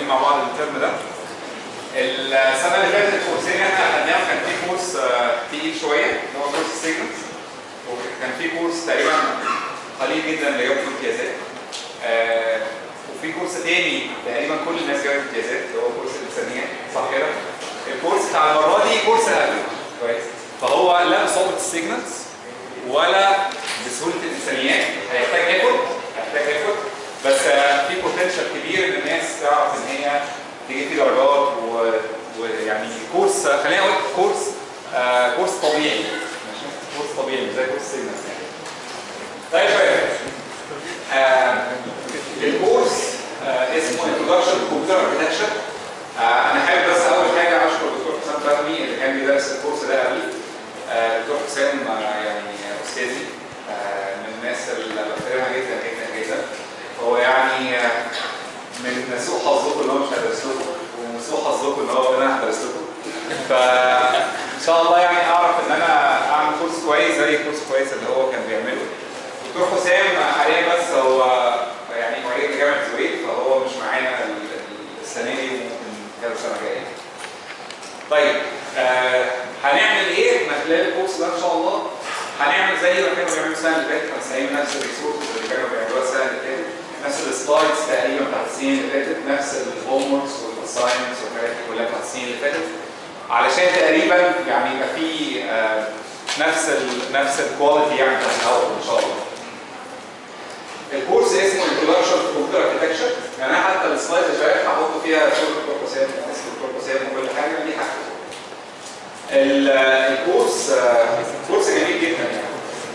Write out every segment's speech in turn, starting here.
مكملين مع بعض الترم ده السنه اللي فاتت الكورسين احنا اخدناهم كان في كورس آه، تقيل شويه اللي هو كورس السيجنالز وكان في كورس تقريبا قليل جدا اللي جابوا فيه امتيازات آه، وفي كورس تاني تقريبا كل الناس جابت امتيازات اللي هو كورس الانسانيات صح كده؟ الكورس بتاع المره دي كورس اقل كويس فهو لا بصعوبه السيجنالز ولا بسهوله الانسانيات هيحتاج ايفورت هيحتاج ايفورت بس آه، في بوتنشال كبير ان الناس تعرف ان هي تجيب فيه درجات و- ويعني كورس آه، خلينا اقول كورس آه، كورس طبيعي ماشي كورس طبيعي مش زي كورس سيجنالز يعني طيب شويه آه، الكورس آه، اسمه Introduction to Computer Architecture آه، انا حابب بس اول حاجه اشكر الدكتور حسام فهمي اللي كان بيدرس الكورس ده قبلي آه، الدكتور حسام آه، يعني استاذي آه، من الناس اللي بحترمها جدا جدا جدا هو يعني آه، من سوء حظكم ان هو مش هدرس لكم ومن سوء حظكم ان هو انا هدرس لكم فان شاء الله يعني اعرف ان انا اعمل كورس كويس زي الكورس كويس اللي هو كان بيعمله دكتور حسام حاليا بس هو يعني معيد جامعه زويل فهو مش معانا ال- ال- السنه دي وممكن كذا سنه جايه طيب آه هنعمل ايه من خلال الكورس ده ان شاء الله هنعمل زي ما كانوا بيعملوا السنه اللي فاتت هنستعين نفس الريسورسز اللي كانوا بيعملوها السنه اللي فاتت نفس السلايدز تقريبا بتاعت السنين اللي فاتت نفس الهوم وركس والاساينمنتس والحاجات دي كلها بتاعت السنين اللي فاتت علشان تقريبا يعني يبقى في آه نفس ال نفس الكواليتي يعني بتاعت الاول ان شاء الله الكورس اسمه Introduction to Computer Architecture يعني انا حتى السلايدز اللي شايف هحط فيها صوره دكتور حسام اسم دكتور حسام وكل حاجه دي حاجه ال- الكورس آه، كورس جميل جدا يعني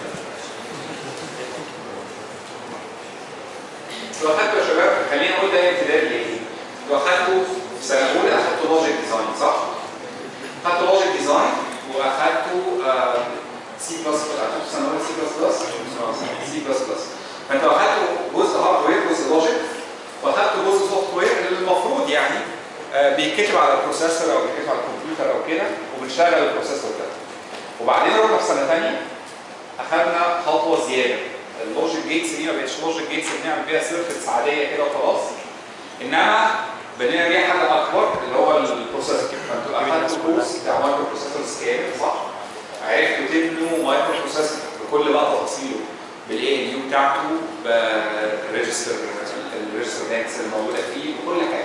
لو اخدتوا يا شباب خلينا نقول ده ابتدائي ليه؟ لو اخدتوا في سنه اولى اخدتوا لوجيك ديزاين صح؟ اخدتوا لوجيك ديزاين واخدتوا سي بلس بلس اخدتوا في سنه اولى سي بلس بلس سي بلس بلس فانتوا اخدتوا جزء هاردوير جزء لوجيك واخدتوا جزء سوفت وير اللي المفروض يعني آه، بيتكتب على البروسيسور او بيتكتب على الكمبيوتر او كده وبنشغل البروسيسور ده وبعدين رحنا في سنه ثانيه اخذنا خطوه زياده اللوجيك جيتس دي ما بقتش لوجيك جيتس بنعمل بيها سيركتس عاديه كده وخلاص انما بنعمل بيها حاجه اكبر اللي هو البروسيسور فانتوا اخذتوا كورس بتاع مايكرو بروسيسور سكيل صح؟ عرفتوا تبنوا مايكرو بروسيسور بكل بقى تفاصيله بالاي ان يو بتاعته بالريجستر الريجستر بانكس الموجوده فيه وكل حاجه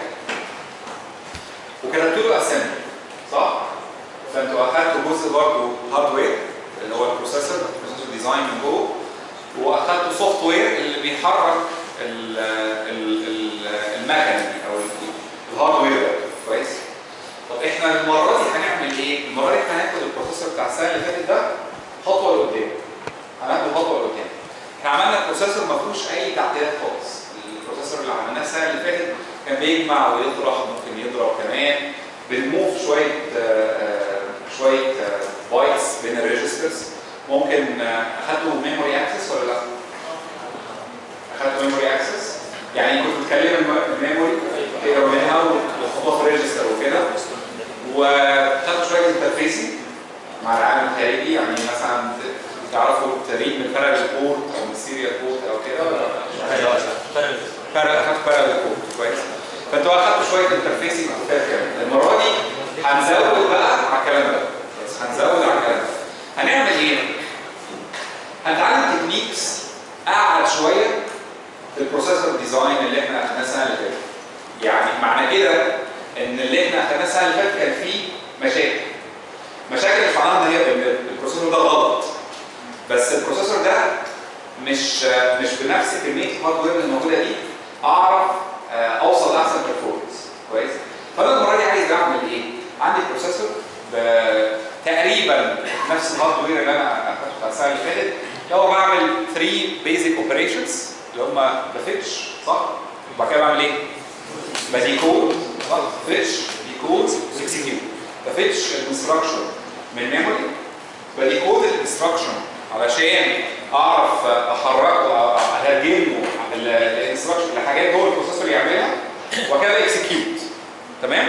وكتبتوا له اسامبلي صح؟ فانتوا اخذتوا جزء برضه هاردوير اللي هو البروسيسور البروسيسور ديزاين من جوه واخدتوا سوفت وير اللي بيحرك ال- ال- ال- المكنه دي او ال- الهاردوير ده كويس؟ طب احنا المره دي هنعمل ايه؟ المره دي هناخد البروسيسور بتاع السنه اللي فاتت ده خطوه لقدام هناخده خطوه لقدام احنا عملنا بروسيسور ما فيهوش اي تعديلات خالص البروسيسور اللي عملناه السنه اللي فاتت كان بيجمع ويطرح ممكن يضرب كمان بنموف شويه آه، آه، شويه بايتس بين الريجسترز ممكن آه، اخدتوا ميموري اكسس ولا لا؟ اخدتوا ميموري اكسس يعني كنت بتكلم الم- الميموري تقرا منها وتحطوها في الريجستر وكده وخدتوا شويه انترفيسنج مع العالم الخارجي يعني مثلا ت- تعرفوا تريد من فرق البورت او من السيريال بورت او كده ولا لا؟ فرق اخدت فرق البورت كويس فانتوا اخدتوا شويه انترفيسنج المره دي هنزود بقى على الكلام ده بس هنزود على الكلام ده هنعمل ايه؟ هنتعلم تكنيكس اعلى شويه في البروسيسور ديزاين اللي احنا اخدناه السنه اللي فاتت يعني معنى كده ان اللي احنا اخدناه السنه اللي فاتت كان فيه مشاكل مشاكل اللي فعلنا هي ان البروسيسور ده غلط بس البروسيسور ده مش مش بنفس كميه الهاردوير اللي موجوده دي اعرف آه، اوصل لاحسن برفورمانس كويس فانا المره دي عايز اعمل ايه؟ عندي بروسيسور ب- تقريبا نفس الهاردوير اللي انا اخدته بتاع السنه اللي فاتت اللي هو بعمل 3 بيزك اوبريشنز اللي هم بفتش صح؟ وبعد كده بعمل ايه؟ بديكود صح؟ فتش ديكود اكسكيوت بفتش الانستراكشن من ميموري بديكود الانستراكشن علشان اعرف احركه اترجمه الانستراكشن لحاجات جوه البروسيسور يعملها وكذا اكسكيوت تمام؟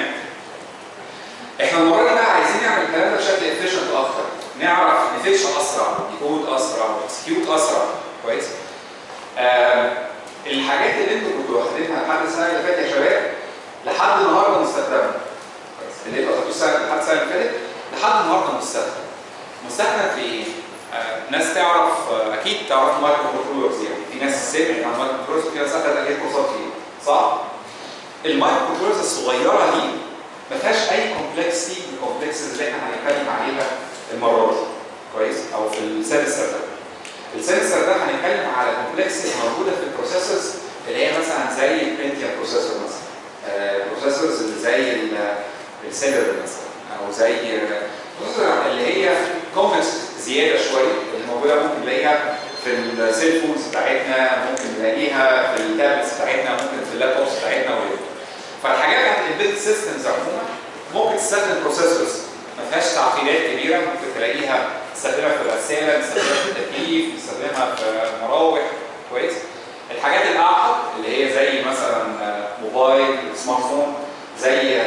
احنا المره دي بقى عايزين نعمل الكلام ده بشكل افيشنت اكتر نعرف نفتش اسرع وديكود اسرع واكسكيوت اسرع كويس؟ آه الحاجات اللي انتوا كنتوا واخدينها لحد السنه اللي فاتت يا شباب لحد النهارده مستخدمه كويس اللي انتوا خدتوه السنه لحد السنه اللي فاتت لحد النهارده مستخدم مستخدم في ايه؟ آه ناس تعرف آه اكيد تعرف مايكرو كنترولرز يعني في ناس سمعت عن مايكرو كنترولرز وفي ناس اخذت اكيد كورسات فيه صح؟ المايكرو كنترولرز الصغيره دي ما فيهاش اي كومبلكسي من الكومبلكسز اللي احنا هنتكلم عليها المره دي كويس او في السادس ده السنسر ده هنتكلم على كومبلكسز موجوده في البروسيسورز اللي هي مثلا زي البنتيوم بروسيسور مثلا بروسيسورز اللي زي السيلر مثلا او زي بروسيسور اللي هي كومبلكس زياده شويه اللي موجوده ممكن نلاقيها في السيل فونز بتاعتنا ممكن نلاقيها في التابلتس بتاعتنا ممكن في اللابتوبس بتاعتنا وغيره فالحاجات بتاعت البيت سيستمز عموما ممكن تستخدم بروسيسورز ما فيهاش تعقيدات كبيره ممكن تلاقيها نستخدمها في الغساله نستخدمها في التكييف نستخدمها في مراوح كويس الحاجات الاعقد اللي هي زي مثلا موبايل سمارت فون زي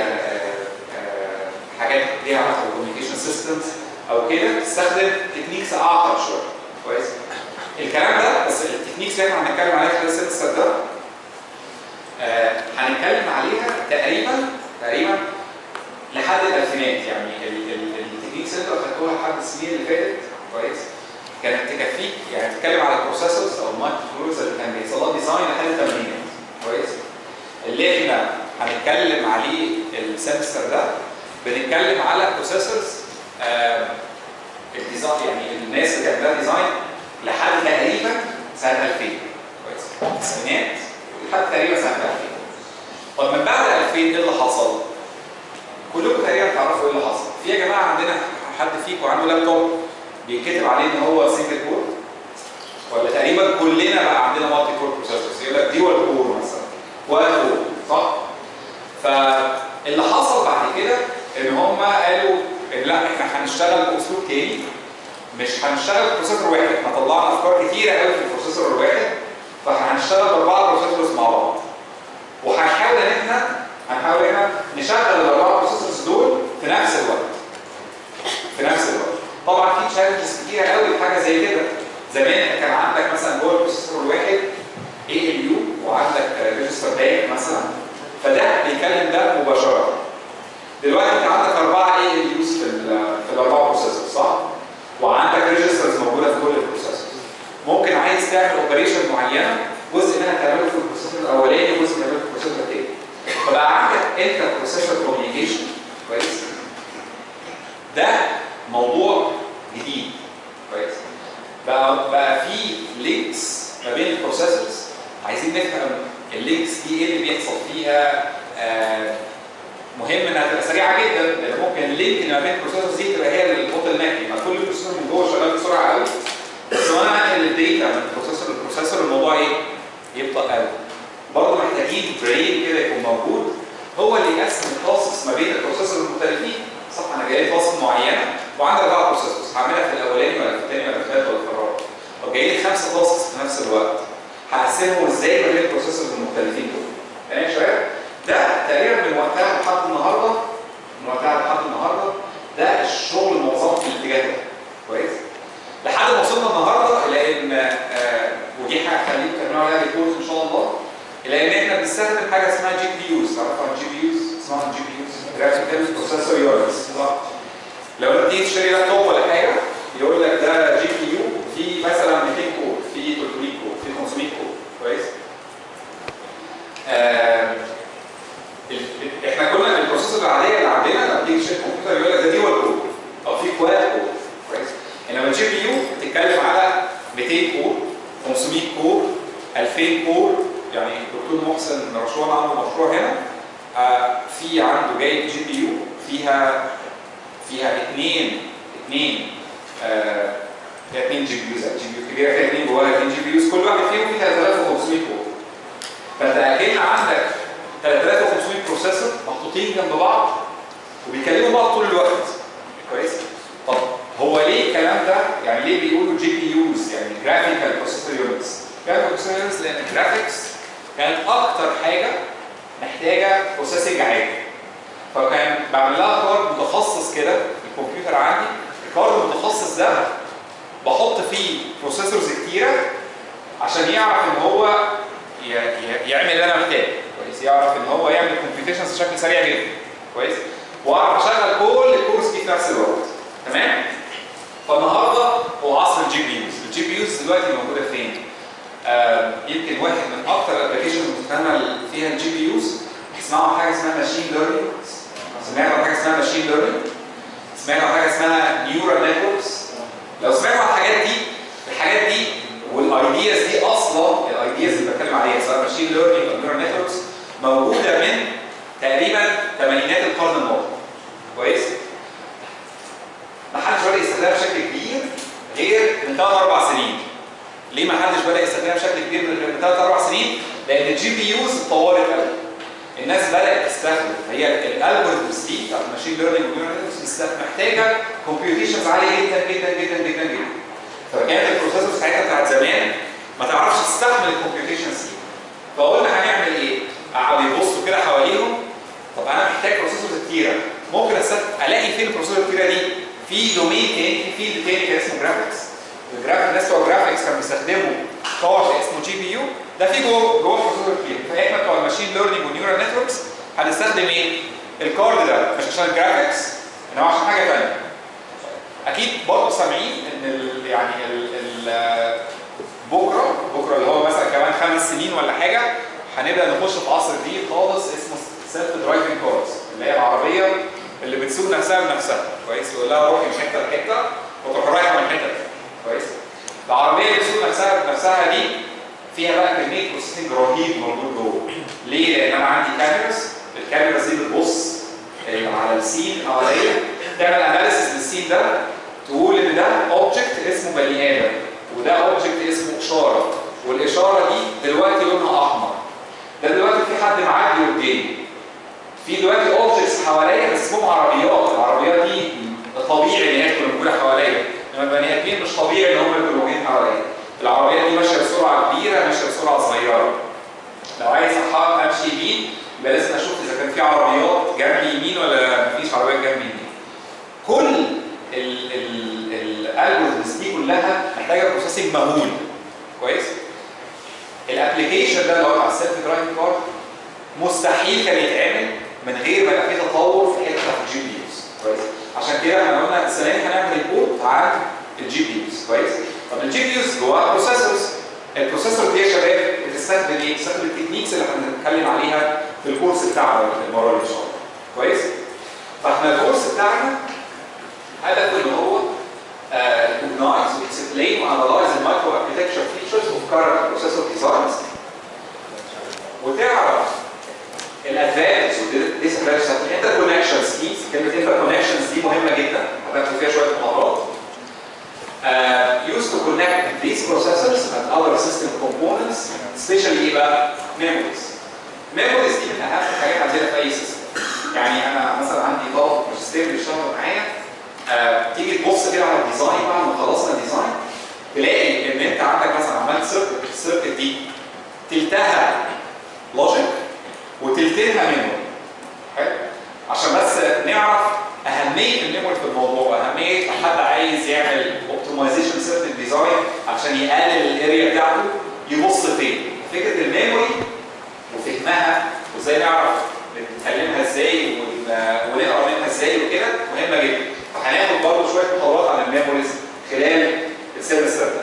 حاجات ليها علاقه بالكوميونيكيشن سيستمز او كده تستخدم تكنيكس اعقد شويه كويس الكلام ده بس التكنيكس اللي احنا هنتكلم عليها خلال السنه ده آه هنتكلم عليها تقريبا تقريبا لحد الالفينات يعني التكنيكس اللي انتوا اخدتوها لحد السنين اللي فاتت كويس كانت تكفيك يعني تتكلم على البروسيسورز او المايكرو كنترولرز اللي كان بيحصل لها ديزاين لحد الثمانينات كويس اللي احنا هنتكلم عليه السمستر ده بنتكلم على بروسيسورز آه الديزاين يعني الناس اللي كانت ديزاين لحد تقريبا سنه 2000 كويس التسعينات لحد تقريبا سنه 2000 طب من بعد 2000 ايه اللي حصل؟ كلكم تقريبا تعرفوا ايه اللي حصل في يا جماعه عندنا حد فيكم عنده لابتوب بيتكتب عليه ان هو سنجل كور ولا تقريبا كلنا بقى عندنا مالتي كور بروسيسورز يقول لك ديوال كور مثلا ولا كور صح فاللي حصل بعد كده ان هم قالوا إن لا احنا هنشتغل باسلوب تاني مش هنشتغل بروسيسور واحد احنا طلعنا افكار كتيره قوي في البروسيسور الواحد فاحنا هنشتغل باربعه بروسيسورز مع بعض وهنحاول ان احنا هنحاول ان احنا نشغل الاربعه بروسيسورز دول في نفس الوقت في نفس الوقت طبعا في تشالنجز كتيره قوي في حاجه زي كده زمان كان عندك مثلا جوه البروسيسور الواحد اي ال يو وعندك ريجستر باك مثلا فده بيكلم ده مباشره دلوقتي انت عندك اربعه اي ال يوز في في الاربعه بروسيسور صح؟ وعندك ريجسترز موجوده في كل البروسيسور ممكن عايز تعمل اوبريشن معينه جزء منها تعمله في البروسيسور الاولاني وجزء تعمله في البروسيسور الثاني فبقى عندك انت بروسيسور كوميونيكيشن كويس ده موضوع جديد كويس بقى بقى في لينكس ما بين البروسيسورز عايزين نفهم اللينكس دي ايه اللي بيحصل فيها آه مهم انها تبقى سريعه جدا لان ممكن اللينك اللي ما بين البروسيسورز دي تبقى هي البوتل نيك ما كل بروسيسور من جوه شغال بسرعه قوي بس وانا انقل الداتا من البروسيسور للبروسيسور الموضوع ايه؟ يبطأ قوي برضه محتاجين برين كده يكون موجود هو اللي يقسم التاسكس ما بين البروسيسور المختلفين صح انا جاي لي تاسك معينه وعندي اربعه بروسيسورز هعملها في الاولاني ولا في الثاني ولا في الثالث ولا في الرابع طب جاي لي خمسه تاسكس في نفس الوقت هقسمهم ازاي ما بين البروسيسورز المختلفين دول تمام يا شباب ده تقريبا من وقتها لحد النهارده من وقتها لحد النهارده ده الشغل المنظم في الاتجاه ده كويس لحد ما وصلنا النهارده الى ان آه ودي حاجه هخليكم تعملوا عليها ريبورت ان شاء الله الى ان احنا بنستخدم حاجه اسمها جي بي يوز تعرفوا عن جي بي يوز اسمها جي بي يوز جرافيكال بروسيسور يونتس صح لو انت تيجي تشتري لابتوب ولا حاجه يقول لك ده جي بي يو في مثلا 200 كور في 300 كور في 500 كور كويس آه احنا كنا البروسيسور العاديه اللي عندنا لما تيجي تشتري كمبيوتر يقول لك ده ديوال كور او في كواد كور كويس انما الجي بي يو بتتكلم على 200 كور 500 كور 2000 كور يعني الدكتور محسن رشوان عنده مشروع هنا آه في عنده جايب جي بي يو فيها فيها اثنين اثنين آه فيها اثنين جي بي يوز جي بي يو كبيره فيها اثنين جواها اثنين جي بي يوز كل واحد فيهم فيه 3500 كور فانت اكن عندك 3500 بروسيسور محطوطين جنب بعض وبيكلموا بعض طول الوقت كويس طب هو ليه الكلام ده يعني ليه بيقولوا جي بي يوز يعني جرافيكال بروسيسور يونتس جرافيكال بروسيسور يونتس لان الجرافيكس كانت اكتر حاجه محتاجه بروسيسنج عالي فكان بعمل لها كارد متخصص كده الكمبيوتر عندي الكارد المتخصص ده بحط فيه بروسيسورز كتيره عشان يعرف ان هو يعمل اللي انا محتاجه كويس كويس يعرف ان هو يعمل كومبيوتيشنز بشكل سريع جدا كويس واعرف اشغل كل الكورس دي في نفس الوقت تمام فالنهارده هو عصر الجي بي يوز الجي بي يوز دلوقتي موجوده فين آه يمكن واحد من اكثر الابلكيشنز المستخدمه فيها الجي بي يوز اسمعوا حاجه اسمها ماشين ليرنينج سمعتوا عن حاجه اسمها ماشين ليرنينج سمعتوا عن حاجه اسمها نيورال نتوركس لو سمعتوا عن الحاجات دي الحاجات دي والايدياز دي اصلا الايدياز اللي بتكلم عليها سواء ماشين ليرنينج او نيورال نتوركس موجوده من تقريبا ثمانينات القرن الماضي كويس ما حدش بدا يستخدمها بشكل كبير غير من ثلاث اربع سنين ليه ما حدش بدا يستخدمها بشكل كبير من ثلاث اربع سنين؟ لان الجي بي يوز اتطورت قوي الناس بدات تستخدم هي الالجوريثمز دي بتاعت الماشين ليرنينج والنيورال محتاجه كومبيوتيشنز عاليه جدا جدا جدا جدا جدا فكانت البروسيسور ساعتها بتاعت زمان ما تعرفش تستحمل الكومبيوتيشنز دي فقلنا هنعمل ايه؟ قعدوا يبصوا كده حواليهم طب انا محتاج بروسيسورز كتيره ممكن الاقي فين البروسيسور الكتيره دي؟ في دومين تاني في فيلد تاني كان اسمه جرافيكس الجرافيك الناس بتوع جرافيكس كانوا بيستخدموا كارد اسمه جي بي يو ده في جوه جوه البروسيسور كتير فاحنا بتوع الماشين ليرنينج والنيورال نتوركس هنستخدم ايه؟ الكارد ده مش عشان الجرافيكس انما عشان حاجه ثانيه اكيد برضه سامعين ان ال يعني ال ال بكره بكره اللي هو مثلا كمان خمس سنين ولا حاجه هنبدا نخش في عصر جديد خالص اسمه سيلف درايفنج كارز اللي هي العربيه اللي بتسوق نفسها بنفسها كويس يقول لها روحي من حته لحته وتروح رايحه من حته كويس العربيه اللي بتسوق نفسها بنفسها دي فيها بقى كميه بروسيسنج رهيب موجود جوه ليه؟ لان انا عندي كاميراز الكاميراز دي بتبص على السين حواليا تعمل اناليسيس للسين ده تقول ان ده اوبجكت اسمه بني ادم وده اوبجكت اسمه اشاره والاشاره دي دلوقتي لونها احمر ده دلوقتي في حد معدي قدامي في دلوقتي اوبجكتس حواليا بس اسمهم عربيات العربيات دي طبيعي ان هي تكون موجوده حواليا انما البني ادمين مش طبيعي ان هم يكونوا موجودين حواليا العربيات دي ماشيه بسرعه كبيره ماشيه بسرعه صغيره لو عايز احقق امشي يمين يبقى لازم اشوف اذا كان في عربيات جنبي يمين ولا مفيش عربيات جنبي يمين كل الالجوريزمز دي كلها محتاجه بروسيسنج مهول كويس الابلكيشن ده اللي هو بتاع السيلف درايفنج كار مستحيل كان يتعمل من غير ما يبقى في تطور في حته الجي بي يوز كويس عشان كده احنا قلنا السنه دي هنعمل ريبورت عن الجي بي يوز كويس طب الجي بي يوز جواها بروسيسورز البروسيسور دي يا شباب بتستخدم ايه؟ بتستخدم التكنيكس اللي هنتكلم عليها في الكورس بتاعنا المره اللي ان شاء الله كويس؟ فاحنا الكورس بتاعنا هدفه ان هو recognize explain وanalyze the micro architecture features of current processor designs وتعرف الادفانس والديسادفانتجز بتاعت الانتر كونكشن سكيمز كلمه انتر كونكشنز دي مهمه جدا هتاخد فيها شويه محاضرات uh, used to connect these processors and other system components especially ايه بقى؟ memories memories دي من اهم الحاجات عندنا في اي سيستم يعني انا مثلا عندي طالب ماجستير بيشتغل معايا آه، تيجي تبص كده على الديزاين بعد ما خلصنا الديزاين تلاقي ان انت عندك مثلا عملت سيركت السيركت دي تلتها لوجيك وتلتها ميموري حلو عشان بس نعرف اهميه الميموري في الموضوع واهميه حد عايز يعمل اوبتمايزيشن سيركت ديزاين عشان يقلل الاريا بتاعته يبص فين فكره الميموري وفهمها وازاي نعرف نتكلمها ازاي ونقرا منها ازاي وكده مهمه جدا فهناخد برضه شويه محاضرات عن الميموريز خلال السيمستر ده.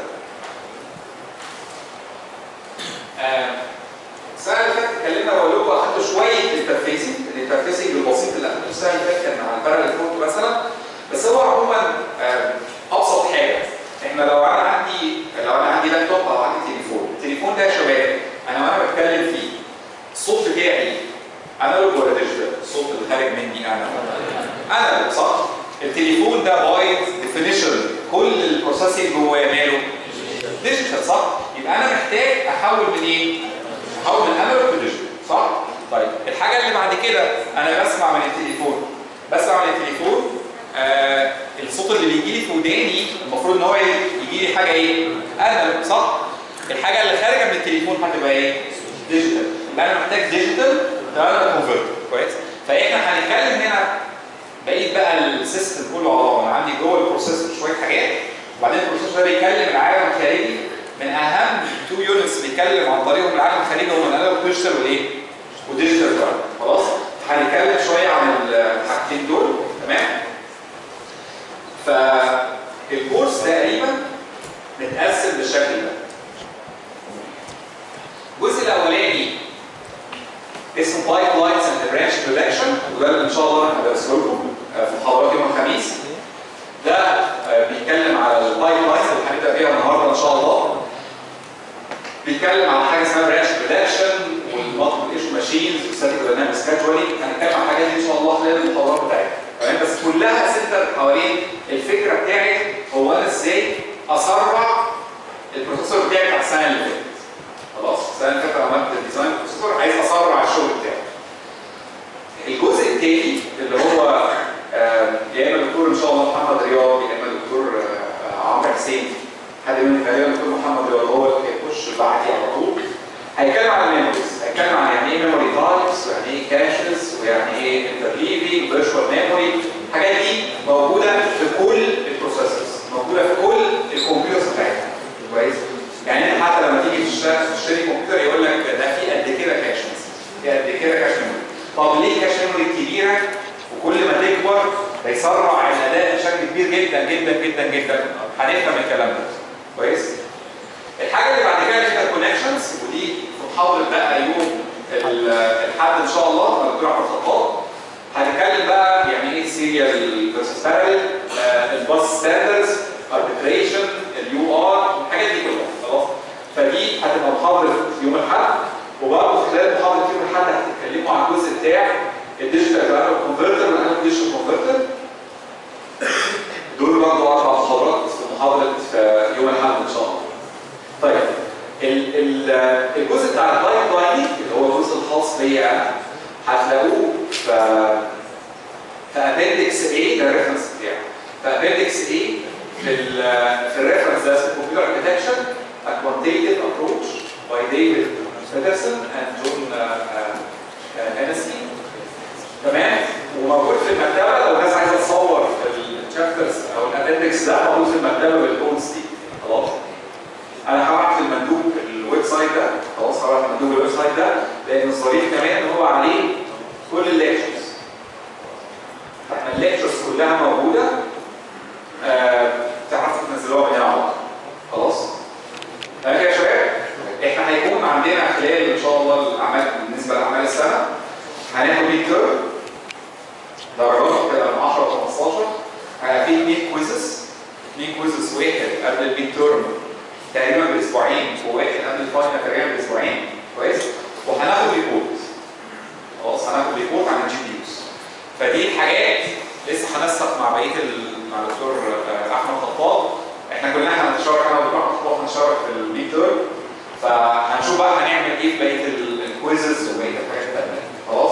السنه اللي فاتت اتكلمنا بقول لكم اخدتوا شويه انترفيسنج الانترفيسنج البسيط اللي اخدته السنه اللي فاتت كان مع البارل فوت مثلا بس هو عموما ابسط حاجه احنا لو انا عندي لو انا عندي لابتوب او عندي تليفون التليفون ده يا شباب انا وانا بتكلم فيه الصوت بتاعي انالوج ولا ديجيتال الصوت اللي خارج مني انا انالوج صح التليفون ده باي ديفينيشن كل البروسيسنج جواه ماله ديجيتال صح يبقى انا محتاج احول من ايه احول من انالوج لديجيتال صح طيب الحاجه اللي بعد كده انا بسمع من التليفون بسمع من التليفون آه الصوت اللي بيجي لي في وداني المفروض ان هو يجي لي حاجه ايه انالوج صح الحاجه اللي خارجه من التليفون هتبقى ايه ديجيتال يبقى انا محتاج ديجيتال ده كونفرت كويس فاحنا هنتكلم هنا بقيت بقى السيستم كله على بعضه انا عندي جوه البروسيسور شويه حاجات وبعدين البروسيسور ده بيتكلم العالم الخارجي من اهم تو يونتس بيتكلم عن طريقهم العالم الخارجي هم الانالوج ديجيتال والايه؟ وديجيتال كارد خلاص هنتكلم شويه عن الحاجتين دول تمام فالكورس تقريبا متقسم بالشكل ده الجزء الاولاني اسمه بايب لاينز اند برانش برودكشن وده اللي ان شاء الله انا هدرسه لكم في محاضرات يوم الخميس ده آه، بيتكلم على البايب لاينز اللي هنبدا بيها النهارده ان شاء الله بيتكلم على حاجه اسمها برانش برودكشن والمالتيبل ايشو ماشينز والستاتيك دايناميك سكادجولينج هنتكلم عن الحاجات دي ان شاء الله خلال المحاضرات بتاعتنا تمام بس كلها سنتر حوالين الفكره بتاعت هو انا ازاي اسرع البروسيسور بتاعي بتاع السنه اللي فاتت خلاص السنه اللي فاتت عملت الديزاين بروسيسور عايز اسرع الشغل بتاعي الجزء الثاني اللي هو آه، يا اما الدكتور ان شاء الله محمد رياض يا اما الدكتور آه، عمرو حسين حد من غالبا الدكتور محمد رياض هو اللي هيخش بعدي على طول هيتكلم عن الميموريز هيتكلم عن يعني ايه ميموري تايبس ويعني ايه كاشز ويعني ايه انترليفنج فيرتشوال ميموري الحاجات دي موجوده في كل البروسيسورز موجوده في كل الكمبيوترز بتاعتنا كويس يعني انت حتى لما تيجي تشتري تشتري كمبيوتر يقول لك ده في قد كده كاشز في قد كده كاش ميموري طب ليه كاش ميموري كبيره وكل ما تكبر هيسرع الاداء بشكل كبير جدا جدا جدا جدا هنفهم الكلام ده كويس الحاجه اللي بعد كده فيها كونكشنز ودي في محاضره بقى يوم ال- الاحد ان شاء الله مع الدكتور احمد خطاب هنتكلم بقى يعني ايه سيريال فيرسس بارل الباس ستاندردز اربيتريشن اليو ار الحاجات دي كلها خلاص فدي هتبقى محاضره يوم الاحد وبرضه خلال محاضره يوم الاحد هتتكلموا عن الجزء بتاع الديجيتال كونفرتر وانا الديجيتال كونفرتر دول برضه اربع محاضرات في محاضره في يوم الاحد ان شاء الله طيب ال ال الجزء بتاع البايب لايننج اللي هو الجزء الخاص بيا انا هتلاقوه في في ابندكس A ده الريفرنس بتاعه في ابندكس A في ال في الريفرنس ده اسمه كمبيوتر اركتكشر A quantitative approach by David Peterson and John Hennessy تمام وموجود في المكتبه لو الناس عايزه تصور الشابترز او الابندكس ده موجود في المكتبه بالبونز دي خلاص انا هبعت المندوب الويب سايت ده خلاص هبعت المندوب الويب سايت ده لان الظريف كمان ان هو عليه كل الليكتشرز احنا الليكتشرز كلها موجوده آه تعرفوا تنزلوها من هنا على طول. خلاص تمام كده يا شباب احنا هيكون عندنا خلال ان شاء الله الاعمال بالنسبه لاعمال السنه هناخد ميد تيرم درجات كده من 10 ل 15 هيبقى في اثنين كويزز اثنين كويزز واحد قبل الميد تيرم تقريبا باسبوعين وواحد قبل الفاينل تقريبا باسبوعين كويس وهناخد ريبورت خلاص هناخد ريبورت عن الجي بي يوز فدي الحاجات لسه هنسق مع بقيه ال- مع الدكتور آه، احمد خطاب احنا كلنا هنتشارك انا والدكتور احمد خطاب هنشارك في الميد تيرم فهنشوف بقى هنعمل ايه في بقيه ال- الكويزز وبقيه الحاجات التانيه خلاص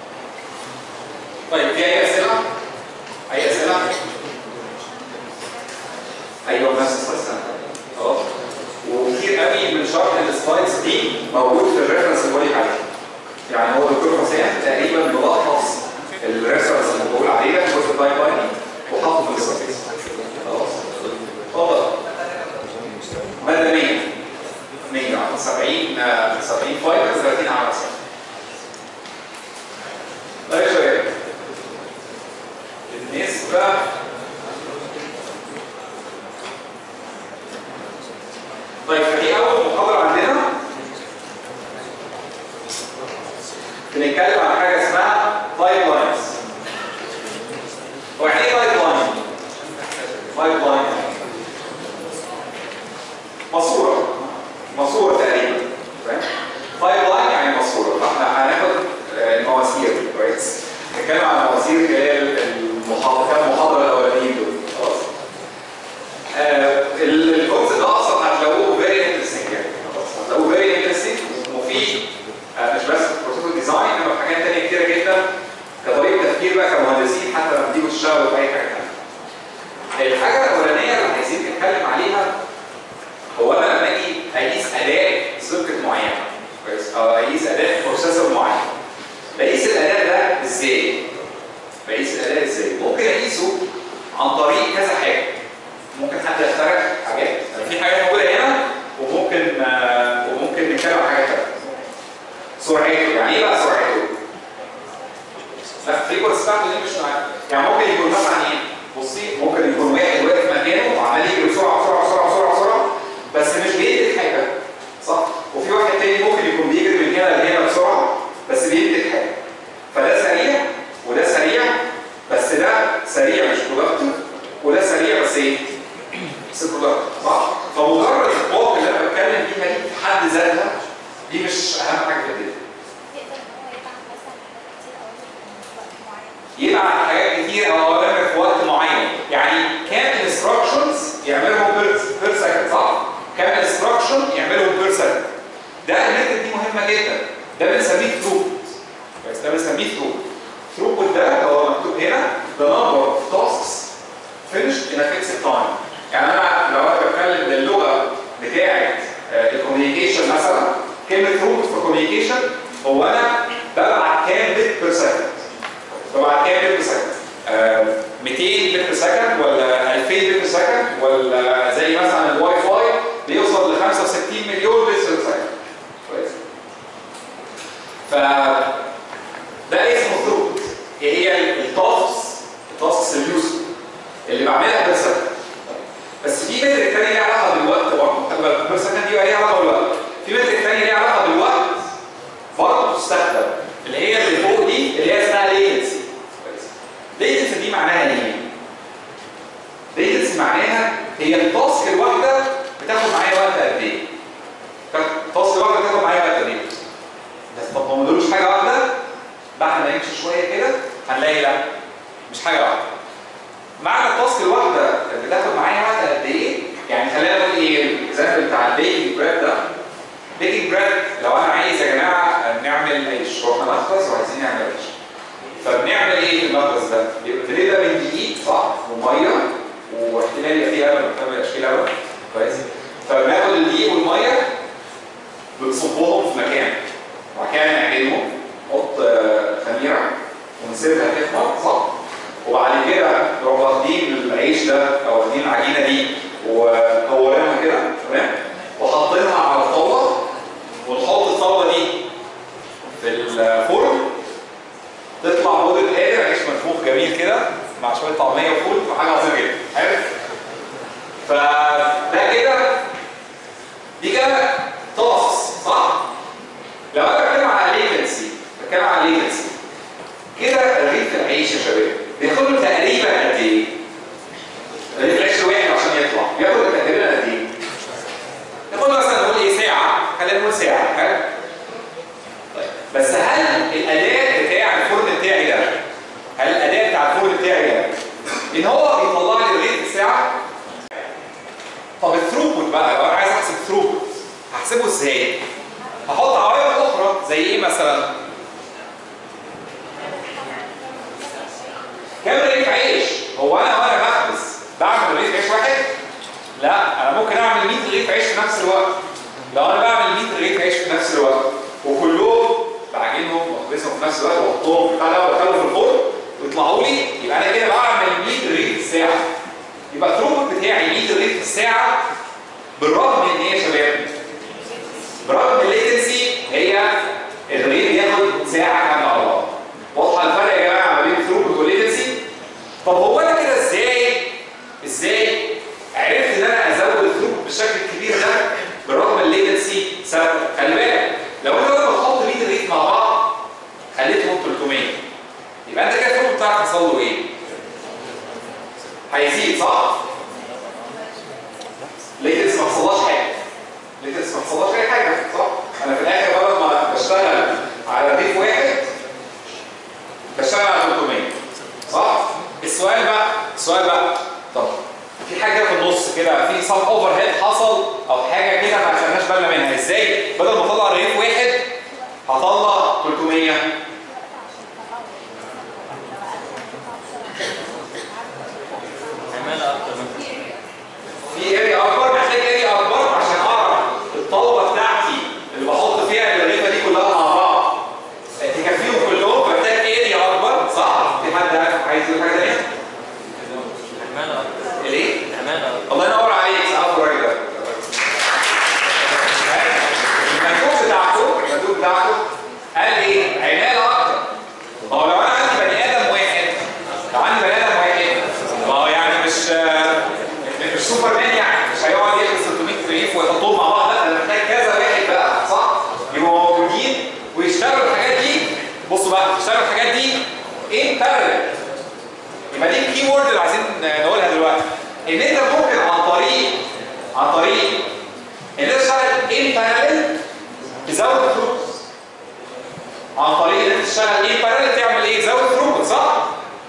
طيب في اي اسئله؟ اي اسئله؟ ايوه نفس السؤال خلاص وكتير قوي من شرح السلايدز دي موجود في الريفرنس اللي بقول لك عليه يعني هو الدكتور حسين تقريبا ملخص الريفرنس اللي بقول عليه ده جزء البايب لاين وحاطه في السلايدز خلاص اتفضل ماده 100 100 70 آه، 70 فايل 30 على 10 طيب يا شباب بالنسبه طيب فدي اول محاضره عندنا بنتكلم عن حاجه اسمها بايب لاينز هو يعني ايه بايب لاين؟ بايب لاين ماسوره ماسوره تقريبا فاهم؟ بايب لاين يعني ماسوره فاحنا هناخد آه، المواسير كويس نتكلم عن المواسير خلال المحاضره كام محاضره الاولانيين دول خلاص آه، ال- الجزء ده اصلا هتلاقوه فيري انترستنج يعني خلاص هتلاقوه فيري انترستنج ومفيد آه، مش بس في بروسيسور ديزاين انما في حاجات تانيه كتيره جدا كطريقه تفكير بقى كمهندسين حتى لما تيجوا تشتغلوا في اي حاجه تانيه. الحاجه الاولانيه اللي عايزين نتكلم عليها هو انا لما اجي اقيس اداء سيركت معينه كويس او اقيس اداء بروسيسور معين بقيس الاداء ده ازاي؟ بقيس الاداء ازاي؟ ممكن اقيسه عن طريق كذا حاجه ممكن حد يخترع حاجات يعني في حاجات موجوده هنا وممكن آه، وممكن نتكلم عن حاجه ثانيه سرعته يعني ايه بقى سرعته؟ بصي ممكن يكون واحد واقف مكانه وعمال يجري بسرعه بسرعه بسرعه بسرعه بسرعه بس مش بينتج حاجه صح وفي واحد تاني ممكن يكون بيجري من هنا لهنا بسرعه بس بينتج حاجه فده سريع وده سريع بس ده سريع مش برودكتيف وده سريع بس ايه؟ بس برودكتيف صح؟ فمجرد الخطوات اللي انا بتكلم فيها دي في حد ذاتها دي مش اهم حاجه في الدنيا يقدر ان هو يبعت مثلا حاجات كتير او اوامر يبعت حاجات كتير او اوامر في وقت معين يعني كام انستراكشنز يعملهم بير بير سكند صح؟ كام انستراكشن يعملهم بير سكند ده الميثود دي مهمه جدا ده بنسميه ثروبوت بس ده بنسميه ثروبوت ثروبوت ده هو مكتوب هنا the number of tasks finished in a fixed time يعني انا لو انا بتكلم باللغه بتاعه الكوميونيكيشن مثلا كلمه ثروبوت في الكوميونيكيشن هو انا ببعت كام بت بير سكند ببعت كام بت بير سكند آه، 200 بت بير سكند ولا 2000 بت بير سكند ولا زي مثلا الواي فاي بيوصل ل 65 مليون بت بير سكند كويس ف ده اسمه ثروبوت ايه هي التاسكس التاسكس اليوسف اللي بعملها بير سكند بس في مترك تاني ليه علاقه بالوقت برضه خلي بالك بير سكند دي بقى ليها علاقه بالوقت في مترك تاني ليه علاقه بالوقت برضه بتستخدم اللي هي اللي فوق دي اللي هي اسمها ليتنسي ليتنسي دي معناها ايه؟ ليتنسي معناها هي التاسك الواحده بتاخد معايا وقت قد ايه؟ التاسك الواحده بتاخد معايا وقت قد ايه؟ بس طب ما مدلوش حاجه واحده بعد ما يمشي شويه كده هنلاقي لا مش حاجه واحده معنى التاسك الواحده اللي بتاخد معايا وقت قد ايه؟ يعني خلينا نقول ايه الاكزامبل بتاع البيكنج بريد ده بيكنج بريد لو انا عايز يا جماعه نعمل عيش رحنا مخبز وعايزين نعمل عيش فبنعمل ايه في المخبز ده؟ بنبدا من دقيق صح وميه واحتمال يبقى فيه لبن واحتمال ما يبقاش فيه لبن كويس فبناخد الدقيق والميه بنصبهم في مكان وبعد كده نعجنهم نحط آه، خميره ونسيبها تخمر صح وبعد كده نروح واخدين العيش ده او واخدين العجينه دي وكورينها كده تمام وحاطينها على الطاوله ونحط الطاوله دي في الفرن تطلع موديل قادر عيش منفوخ جميل كده مع شويه طعميه وفول وحاجه عظيمه جدا حلو فده كده دي كده تاسks صح؟ لو انا بتكلم على ليتنسي بتكلم على ليتنسي كده رغيف العيش يا شباب بياخد له تقريبا قد ايه؟ رغيف العيش الواحد عشان يطلع بياخد تقريبا قد ايه؟ ياخد له مثلا نقول ايه ساعه خلينا نقول ساعه حلو؟ طيب بس هل الاداء بتاع الفرن بتاعي ده هل الاداء بتاع الفرن بتاعي ده ان هو بيطلع لي الرغيف في ساعه؟ طب الثروبوت بقى لو انا عايز احسب ثروبوت هحسبه ازاي؟ هحط عوامل اخرى زي ايه مثلا؟ كام رغيف عيش؟ هو انا وانا بخبز بعمل رغيف عيش واحد؟ لا انا ممكن اعمل 100 رغيف عيش في نفس الوقت. لو انا بعمل 100 رغيف عيش في نفس الوقت وكلهم بعجنهم واخبزهم في نفس الوقت واحطهم في بتاع ده وادخلهم في الفرن ويطلعوا لي يبقى انا كده بعمل 100 رغيف في الساعه. يبقى الثروبوت بتاعي 100 رغيف في الساعه بالرغم من ايه يا شباب؟ برغم ان الليتنسي هي الرغيف ياخد ساعه كامله على بعض. واضحه الفرق يا جماعه ما بين الثروبوت والليتنسي؟ طب هو انا كده ازاي ازاي عرفت ان انا ازود الثروبوت بالشكل الكبير ده بالرغم من الليتنسي سبب خلي بالك لو انت لما تحط 100 رغيف مع بعض خليتهم 300 يبقى انت كده الثروبوت بتاعك حصل له ايه؟ هيزيد صح؟ ليتنس ما حصلهاش حاجه ليتنس ما حصلهاش اي حاجه صح؟ انا في الاخر بدل ما بشتغل على رغيف واحد بشتغل على 300 صح؟ السؤال بقى السؤال بقى طب في حاجه في النص كده في سم اوفر هيد حصل او حاجه كده ما خدناش بالنا منها ازاي بدل ما اطلع رغيف واحد هطلع 300 عمالة أكتر من في اريا اكبر محتاج اريا اكبر عشان اعرف الطاوله بتاعتي اللي بحط فيها الرغيفه دي كلها مع بعض تكفيهم كلهم فمحتاج اريا اكبر صح؟ في حد عايز يقول حاجه ثانيه؟ عمالة أكتر ليه؟ عمالة أكتر الله ينور عليك سقف الراجل ده المندوب بتاعته المندوب بتاعته قال ايه؟ عماله طريق ان انت تشتغل ان باراليل تزود الثروبوت عن طريق ان انت تشتغل ان باراليل تعمل ايه تزود الثروبوت صح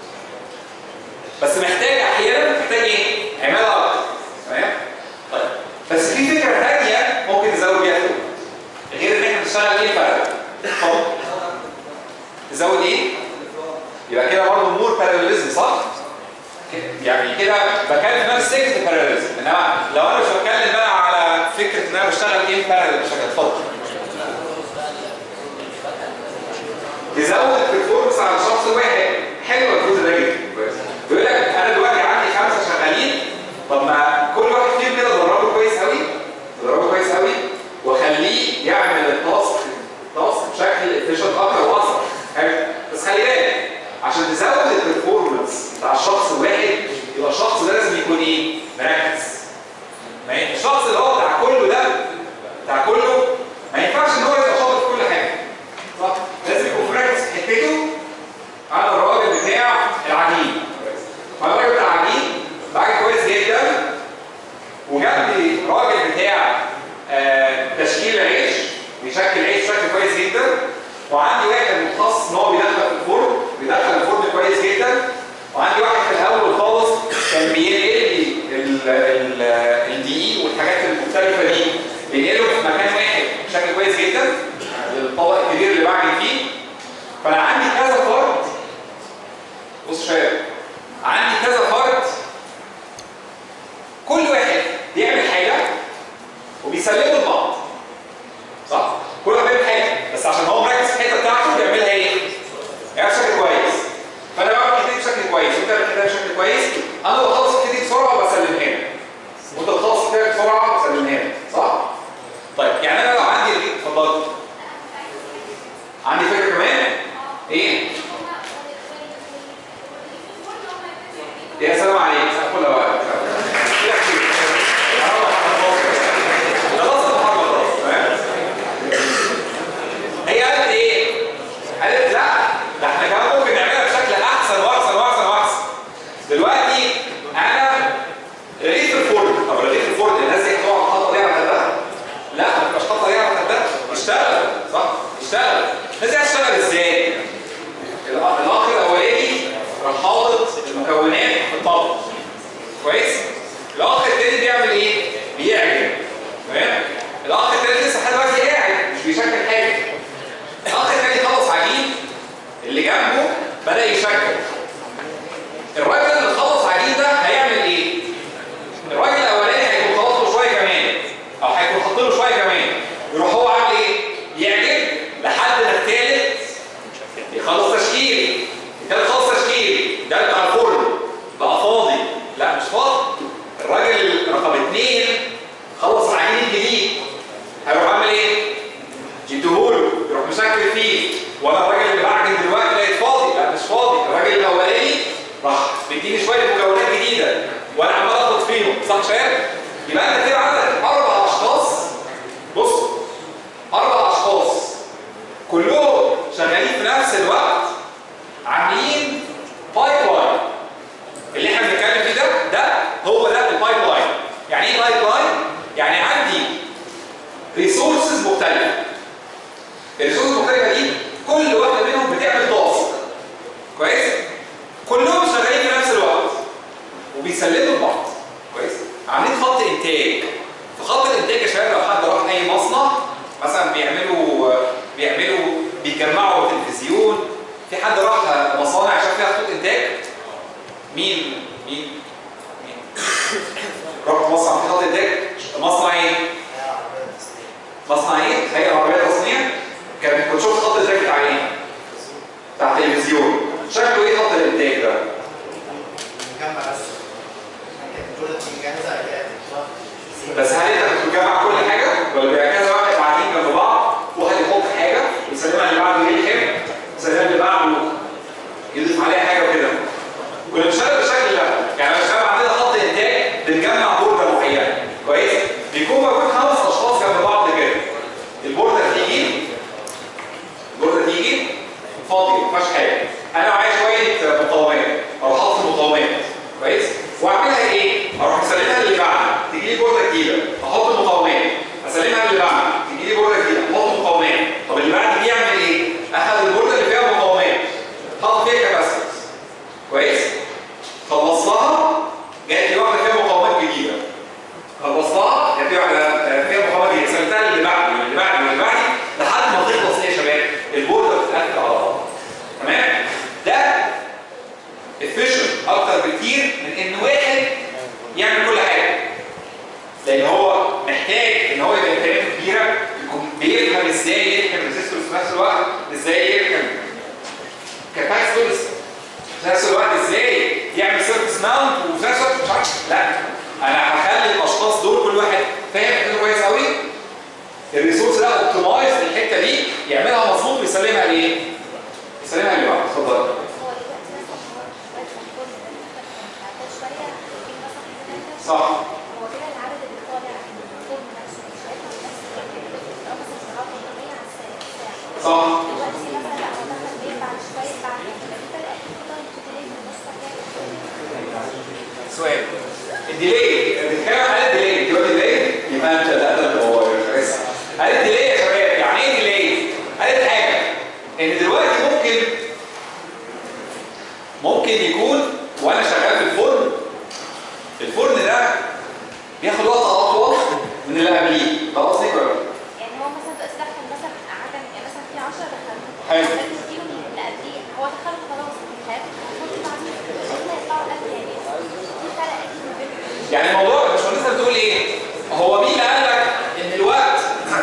بس محتاج احيانا محتاج ايه عماله اكتر تمام طيب بس في فكره ثانيه ممكن تزود بيها الثروبوت غير ان احنا نشتغل ان باراليل اتفضل تزود ايه يبقى كده برضه مور باراليزم صح يعني كده بتكلم في نفس سكه الباراليزم انما لو انا مش بتكلم بقى على فكره ان انا بشتغل ان باراليل بشكل اتفضل تزود البرفورمانس على شخص واحد حلو الجزء ده جدا بيقول لك انا دلوقتي عندي خمسه شغالين طب ما كل واحد فيهم كده دربه كويس قوي دربه كويس قوي واخليه يعمل التاسك التاسك بشكل افيشنت اكتر واسرع حلو بس خلي بالك عشان تزود البرفورمانس بتاع الشخص الواحد يبقى الشخص ده لازم يكون ايه؟ مركز ما ي- الشخص اللي هو بتاع كله ده بتاع كله ما ينفعش ان هو يبقى شاطر في كل حاجه صح؟ لازم يكون مركز في حتته على الراجل بتاع العجين انا الراجل بتاع العجين راجل كويس جدا وجنبي راجل بتاع آه، تشكيل العيش بيشكل عيش بشكل كويس جدا وعندي واحد متخصص ان هو بيدخل في الفرن بيدخل الفرن كويس جدا وعندي واحد في الاول خالص كان بينقل لي ال- ال- الدقيق والحاجات المختلفه دي بينقله في مكان واحد بشكل كويس جدا الطبق الكبير اللي بعمل فيه فانا عندي كذا فرد بص شويه عندي كذا فرد كل واحد بيعمل حاجه وبيسلموا لبعض صح؟ كل واحد بيعمل حاجه بس عشان هو مركز في الحته بتاعته بيعملها ايه؟ يعني بشكل كويس فانا بعمل الحته دي بشكل كويس وانت بتعمل الحته دي بشكل كويس انا بخلص الحته دي بسرعه وبسلمها لك وانت بتخلص الحته دي بسرعه وبسلمها لك صح؟ طيب يعني انا لو عندي اتفضل عندي فكره كمان ايه؟ يا سلام عليك سقفوا لها بقى كده كتير. خلاص المحاضرة خلاص تمام هي قالت ايه؟ قالت لا ده احنا كمان ممكن نعملها بشكل احسن واحسن واحسن واحسن دلوقتي انا لقيت الفرن طب لقيت الفرن الناس دي هتقعد حاطه ليه على خدها؟ لا ما تبقاش حاطه ليه على خدها اشتغل صح؟ اشتغل الناس دي هتشتغل ازاي؟ الأ- الاخ الاولاني راح حاطط المكونات في الطبق كويس الاخ التاني بيعمل ايه بيعجن تمام الاخ التالت لسه لحد دلوقتي قاعد مش بيشكل حاجه الاخ التاني خلص عجين اللي جنبه بدا يشكل الراجل اللي خلص عجين ده هيعمل ايه الراجل الاولاني هيكون خلص له شويه كمان او هيكون حاط له شويه كمان يروح هو عامل ايه يعجن لحد ما التالت يخلص تشكيل التالت خلص تشكيل ده بتاع الفرن بقى فاضي لا مش فاضي الراجل رقم اتنين خلص العجين الجديد هيروح عامل ايه؟ يديهوله يروح مشكل فيه وانا الراجل اللي بعجن دلوقتي لقيت فاضي لا مش فاضي الراجل الاولاني راح بيديني شويه مكونات جديده وانا عمال اخد فيهم صح شباب؟ يبقى انت كده عندك اربع اشخاص بص اربع اشخاص كلهم شغالين في نفس الوقت عاملين بايب لاين اللي احنا بنتكلم فيه ده ده هو ده البايب لاين يعني ايه بايب لاين يعني عندي ريسورسز مختلفه الريسورسز المختلفه دي كل واحده منهم بتعمل تاسك كويس كلهم شغالين في نفس الوقت وبيسلموا لبعض كويس عاملين خط انتاج في خط الانتاج يا شباب لو حد راح اي مصنع مثلا بيعملوا بيعملوا بيجمعوا تلفزيون في حد راح مصانع شاف فيها خطوط انتاج مين مين مين راح مصنع في خط انتاج مصنع ايه مصنع ايه هيئه عربيه تصنيع كان كنت شفت خط الانتاج بتاع ايه بتاع التلفزيون شكله ايه خط الانتاج ده نجمع بس البرودكت جاهزه هي بس هل انت بتجمع كل حاجه ولا بيبقى كذا واحد قاعدين جنب بعض واحد يحط حاجه ويسلمها اللي بعده يلحم ويسلمها اللي بعده يضيف عليها حاجه وكده كنا بنشتغل بالشكل ده يعني لو شباب عندنا خط انتاج بنجمع بورده معينه كويس بيكون موجود خمس اشخاص جنب بعض كده البورده تيجي البورده تيجي فاضيه ما فيهاش حاجه انا معايا شويه مقاومات اروح احط المقاومات كويس واعملها ايه؟ اروح مسلمها اللي بعدها تيجي لي بورده جديده احط محتاج ان هو يبقى امكانياته كبيره يكون بيفهم ازاي يركب ريزيستور في نفس الوقت ازاي يركب كاباسيتورز في نفس الوقت ازاي يعمل سيرفيس ماونت وفي نفس الوقت مش عارف لا انا هخلي الاشخاص دول كل واحد فاهم كده كويس قوي الريسورس ده اوبتمايز الحته دي يعملها مظبوط ويسلمها لايه؟ يسلمها لبعض اتفضل هو دلوقتي مثلا هو دلوقتي الفرن ده مثلا بعد شويه في مثلا زي صح هو كده العدد اللي طالع من الفرن نفسه مش هيطلع بنفس الكميه او مثلا سرعات طبيعيه على الساعه صح دلوقتي مثلا لا هو دخل بيه بعد شويه بعد يبقى في فرق اكيد في تايم ديلي من النص سؤال الديلي بنتكلم عن الديلي دلوقتي ديلي يبقى انت لا ده هو لسه قال الديلي يا شباب يعني ايه ديلي؟ قالت حاجه ان دلوقتي ممكن ممكن يكون وانا شغال في الفرن الفرن ده بياخد وقت اطول من اللي قبليه ده قصدي ولا لا؟ يعني هو مثلا دلوقتي دخل مثلا عدد يعني مثلا في 10 دخلهم حلو. لازم يديهم اللي قبليه هو دخل خلاص هياخد المفروض بعدين هم يطلعوا قبل يعني في فرق اكيد ما بينهم يعني الموضوع الباشمهندس بتقول ايه؟ هو مين اللي قال لك ان الوقت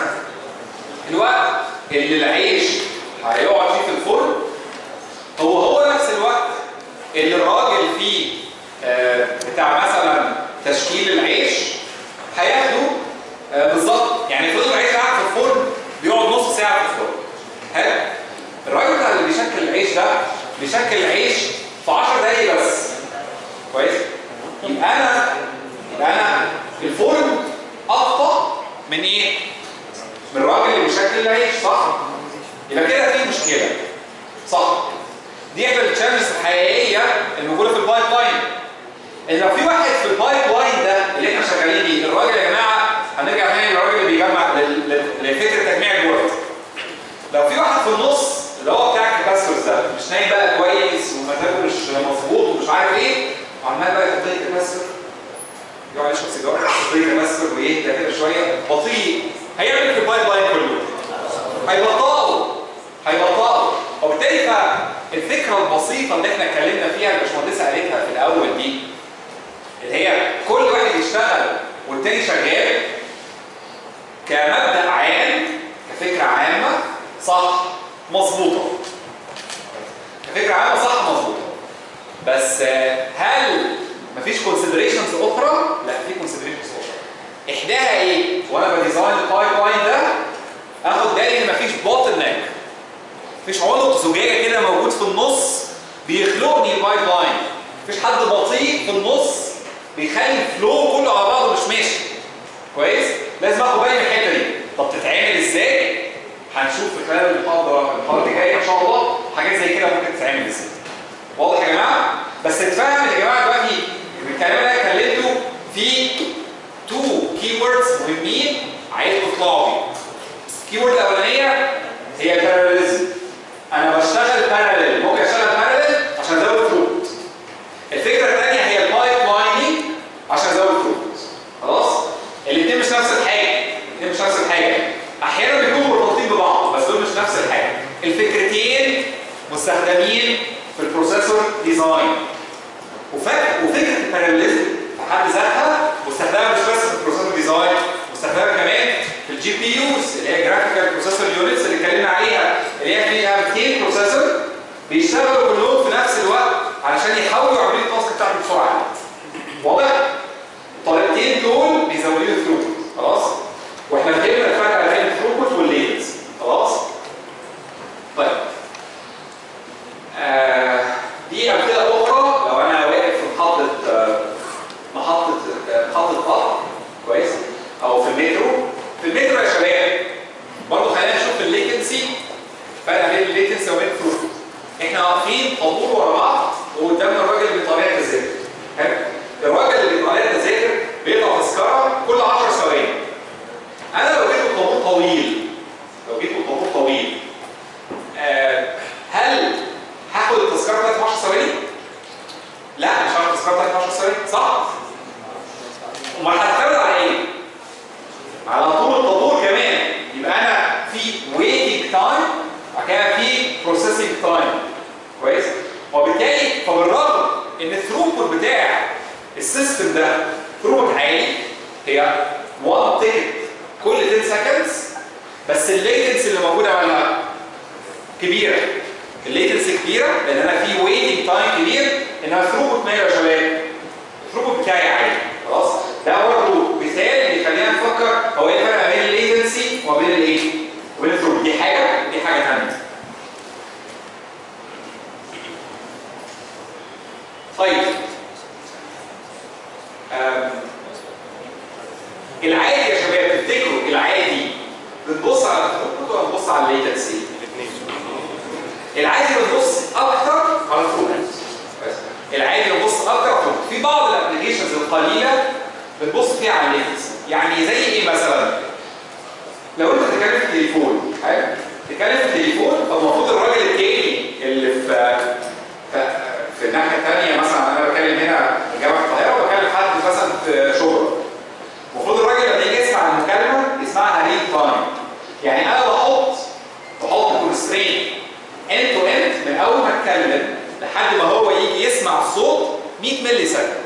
الوقت اللي العيش هيقعد فيه في الفرن هو هو نفس الوقت اللي الراجل فيه آه، بتاع مثلا تشكيل العيش هياخده آه، بالظبط يعني فرض العيش قاعد في الفرن بيقعد نص ساعه في الفرن حلو الراجل بتاع اللي بيشكل العيش ده بيشكل العيش في 10 دقايق بس كويس يبقى انا يبقى انا الفرن ابطا من ايه من الراجل اللي بيشكل العيش صح يبقى كده في مشكله صح دي احدى التشالنجز الحقيقيه الموجوده في البايب لاين ان لو في واحد في البايب لاين ده اللي احنا شغالين بيه الراجل يا جماعه هنرجع تاني للراجل اللي بيجمع لل- لل- لفكره تجميع الجهد لو في واحد في النص اللي هو بتاع الكباسيتورز ده مش نايم بقى كويس ومزاجه مش مظبوط ومش عارف ايه وعمال بقى يحط لي كباسيتور يقعد يشرب سيجاره يحط لي كباسيتور ويهدى كده شويه بطيء هيعمل إيه في البايب لاين كله هيبطئوا هيبطئوا وبالتالي فالفكره البسيطه اللي احنا اتكلمنا فيها الباشمهندسه قالتها في الاول دي اللي هي كل واحد يشتغل والتاني شغال كمبدا عام كفكره عامه صح مظبوطه كفكره عامه صح مظبوطه بس آه، هل مفيش كونسيدريشنز اخرى؟ لا في كونسيدريشنز اخرى احداها ايه؟ وانا بديزاين البايب لاين ده اخد بالي ان مفيش بوتل نيك مفيش عنق زجاجه كده موجود في النص بيخلقني البايب لاين مفيش حد بطيء في النص بيخلي الفلو كله على بعضه مش ماشي كويس لازم اخد بالي من الحته دي طب تتعمل ازاي هنشوف في خلال المحاضره المحاضره الجايه ان شاء الله حاجات زي كده ممكن تتعمل ازاي واضح يا جماعه بس اتفهم يا جماعه دلوقتي الكلام اللي انا اتكلمته في تو كي ووردز مهمين عايزكم تطلعوا بيه الكي وورد الاولانيه هي الباراليزم انا بشتغل باراليل ممكن اشتغل باراليل عشان ازود فلوت الفكره الثانيه هي البايب لايننج عشان ازود فلوت خلاص الاثنين مش نفس الحاجه الاثنين مش نفس الحاجه احيانا بيكونوا مرتبطين ببعض بس دول مش نفس الحاجه الفكرتين مستخدمين في البروسيسور ديزاين وفك- وفكره الباراليزم في حد ذاتها مستخدمه مش بس في البروسيسور ديزاين مستخدمه كمان في الجي بي يوز اللي هي جرافيكال بروسيسور يونتس اللي اتكلمنا عليها اللي هي فيها 200 بروسيسور بيشتغلوا كلهم في نفس الوقت علشان يحاولوا يعملوا التاسك بتاعته بسرعه واضح؟ الطريقتين دول بيزودوا لي الثروبوت خلاص؟ واحنا فهمنا الفرق بين الثروبوت واللينز خلاص؟ طيب آه دي امثله اخرى لو انا واقف في محطه آه، محطه آه، محطه قطر كويس او في المترو في المترو يا شباب برضه خلينا نشوف الليتنسي فرق بين الليتنسي وبين الثروبوت احنا واقفين طابور ورا بعض وقدامنا الراجل اللي بيطلع لنا التذاكر حلو الراجل اللي بيطلع لنا التذاكر بيقطع تذكره كل 10 ثواني انا لو جيت طابور طويل لو جيت طابور طويل آه هل هاخد التذكره بتاعتي في 10 ثواني؟ لا مش هاخد التذكره بتاعتي في 10 ثواني صح؟ امال هتعتمد على ايه؟ على طول الطابور كمان يبقى انا في ويتنج تايم وبعد كده في بروسيسنج تايم كويس؟ وبالتالي فبالرغم ان الثروبوت بتاع السيستم ده ثروبوت عالي هي 1 تيكت كل 10 سكندز بس الليتنسي اللي موجوده مالها كبيره الليتنسي كبيره لان انا في ويتنج تايم كبير انها ثروبوت ماله يا شباب الثروبوت بتاعي عالي خلاص ده برضه مثال بيخلينا نفكر هو ايه الفرق ما بين الليتنسي وما بين الايه؟ وبين الثروبوت دي حاجه ودي حاجه ثانيه طيب أم، العادي يا شباب تفتكروا العادي بنبص على الثروبوت ولا بنبص على الليتنسي؟ العادي بنبص اكتر على الثروبوت العادي بنبص اكتر على الثروبوت في بعض الابلكيشنز القليله بنبص فيها على الليتنسي يعني زي ايه مثلا؟ لو انت بتتكلم في التليفون حلو بتتكلم في التليفون فالمفروض الراجل التاني اللي في في, في الناحيه الثانيه مثلا انا بتكلم هنا في جامعه القاهره وبكلم حد مثلا في شبرا المفروض الراجل لما يجي يسمع المكالمه يسمعها ريل تايم يعني انا بحط بحط كونسترين اند تو اند من اول ما اتكلم لحد ما هو يجي يسمع الصوت 100 ملي سكند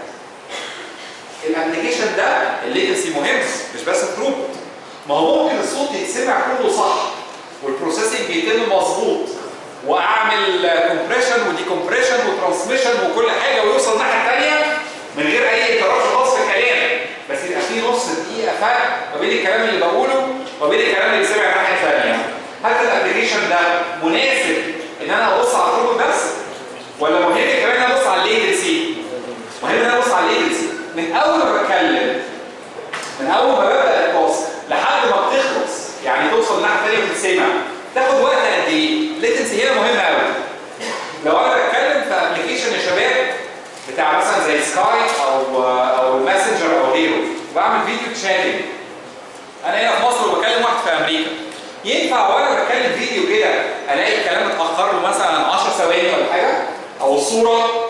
الابلكيشن ده الليتنسي مهم مش بس الثروبوت ما هو ممكن الصوت يتسمع كله صح والبروسيسنج يتم مظبوط واعمل كومبريشن وديكومبريشن وترانسميشن وكل حاجه ويوصل الناحيه الثانيه من غير اي انترابشن خالص في الكلام بس يبقى في نص دقيقه فرق ما بين الكلام اللي بقوله وما بين الكلام اللي سمع الناحيه الثانيه هل الابلكيشن ده مناسب ان انا ابص على الثروبوت بس ولا مهم كمان ان انا ابص على الليتنسي مهم ان انا ابص على الليتنسي من اول ما بتكلم من اول ما ببدا التواصل لحد ما بتخلص يعني توصل الناحيه الثانيه وتتسمع تاخد وقت قد ايه؟ الليتنسي هنا مهمه قوي لو انا بتكلم في ابلكيشن يا شباب بتاع مثلا زي سكاي او او الماسنجر او غيره وبعمل فيديو تشاتنج انا هنا في مصر وبكلم واحد في امريكا ينفع وانا بتكلم فيديو كده الاقي الكلام اتاخر له مثلا 10 ثواني ولا حاجه او الصوره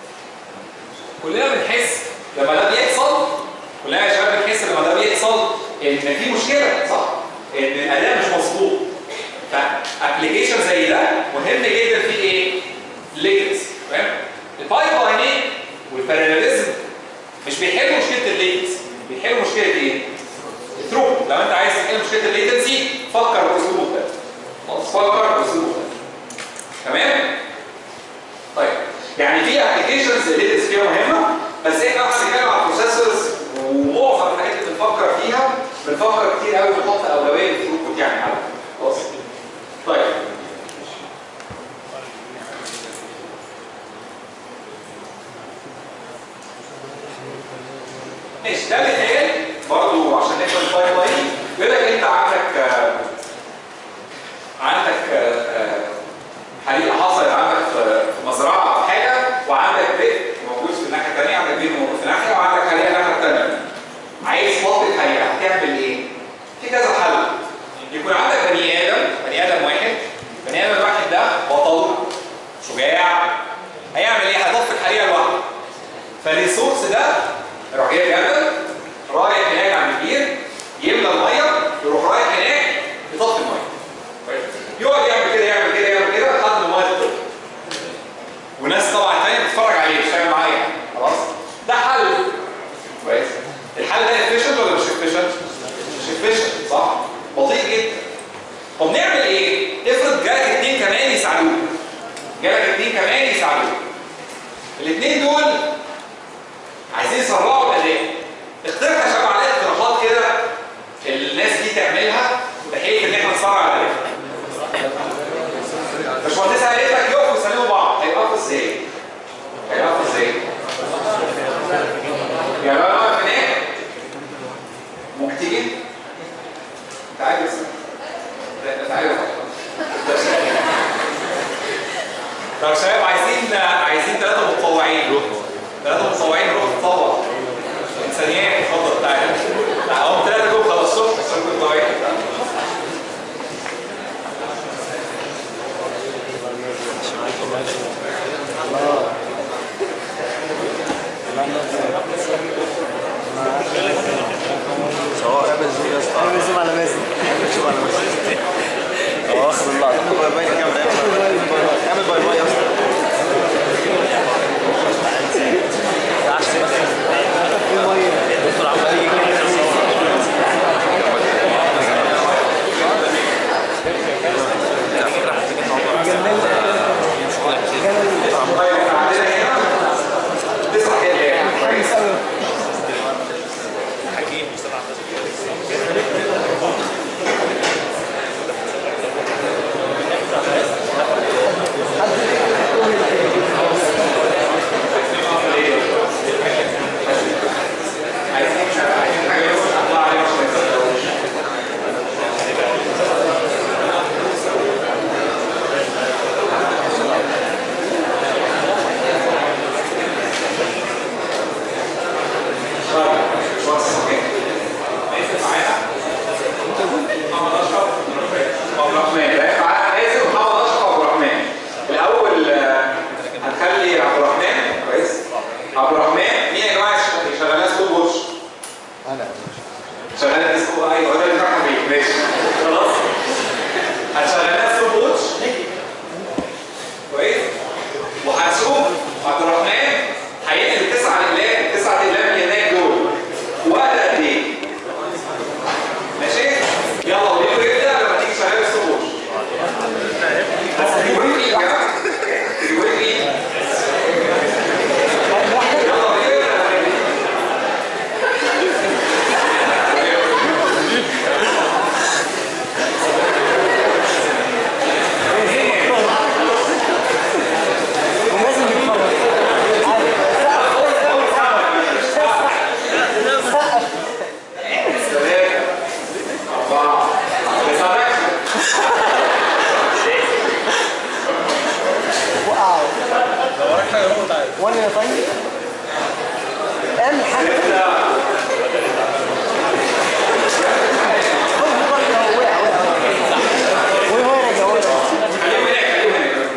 كلنا بنحس لما ده بيحصل كلنا يا شباب بنحس لما ده بيحصل ان في مشكله صح؟ ان الاداء مش مظبوط فابلكيشن زي ده مهم جدا فيه ايه؟ ليتنسي تمام؟ البايب لاينين والباراليزم مش بيحلوا مشكله الليتنسي بيحلوا مشكله ايه؟ الثرو لو انت عايز تحل مشكله الليتنسي فكر باسلوب مختلف خلاص فكر باسلوب مختلف تمام؟ طيب يعني في ابلكيشنز الليتنسي فيها مهمه بس احنا اصلا بنتكلم على البروسيسورز ومعظم الحاجات اللي بنفكر فيها بنفكر كتير قوي بنحط اولويه للثروبوت يعني على خلاص طيب ماشي ده مثال برضه عشان نفهم البايب لاين بيقول لك انت عندك آه، عندك آه، آه، حريقه حصلت عندك في في مزرعه او حاجه وعندك بيت موجود في الناحيه الثانيه عندك بيت موجود في ناحيه وعندك حريقه الناحيه الثانيه عايز تطفي الحريقه هتعمل ايه؟ في كذا حل يكون عندك بني ادم بني ادم واحد بني ادم الواحد ده بطل شجاع هيعمل ايه؟ هيطفي الحريقه لوحده فالريسورس ده يروح جايب جبل رايح هناك عند البير يملى الميه يروح رايح هناك يطفي الميه كويس؟ يقعد يعمل كده يعمل كده يعمل كده لحد ما الميه تطفي وناس طبعا تانية بتتفرج عليه مش فاهم معايا خلاص ده حل كويس الحل ده افيشنت ولا مش افيشنت؟ مش افيشنت صح؟ بطيء جدا طب نعمل ايه؟ افرض جالك اتنين كمان يساعدوك جالك اتنين كمان يساعدوك الاتنين دول عايزين يسرعوا الاداء اقترح يا شباب عليا اقتراحات كده الناس دي تعملها بحيث ان احنا نسرع الاداء باشمهندس قالت لك يقفوا يسلموا بعض هيقفوا ازاي؟ هيقفوا ازاي؟ يا بقى واقف هناك ممكن تيجي؟ تعالى بس لا، تعالى طب شباب عايزين عايزين ثلاثة متطوعين ثلاثة متطوعين روح تتطوع إنسانيات اتفضل تعالى لا هم ثلاثة جم خلاص الصبح بس هم متطوعين سواء بنزين يا اسطى بنزوم على مازن شوف على ماشي اه واخد اللقطه باي باي كاميرا اعمل باي باي اعمل باي باي يا اسطى اسمه ايوه ده اللي فاكر بيه ماشي خلاص هتشغلها ستوب ووتش كويس وهتشوف عبد الرحمن هينقل التسعه اقلام التسعه اقلام اللي هناك دول في وقت قد ايه؟ ماشي؟ يلا وليه يبدا لما تيجي شغال ستوب ووتش بس يوريني يا جماعه يوريني يلا وليه يبدا لما تيجي ثلاثة أربعة تسعة لو وراك حاجه روح تعالى وانا طيب اعمل حاجه ستة وهو راجع وهو راجع. خليهم هناك خليهم هناك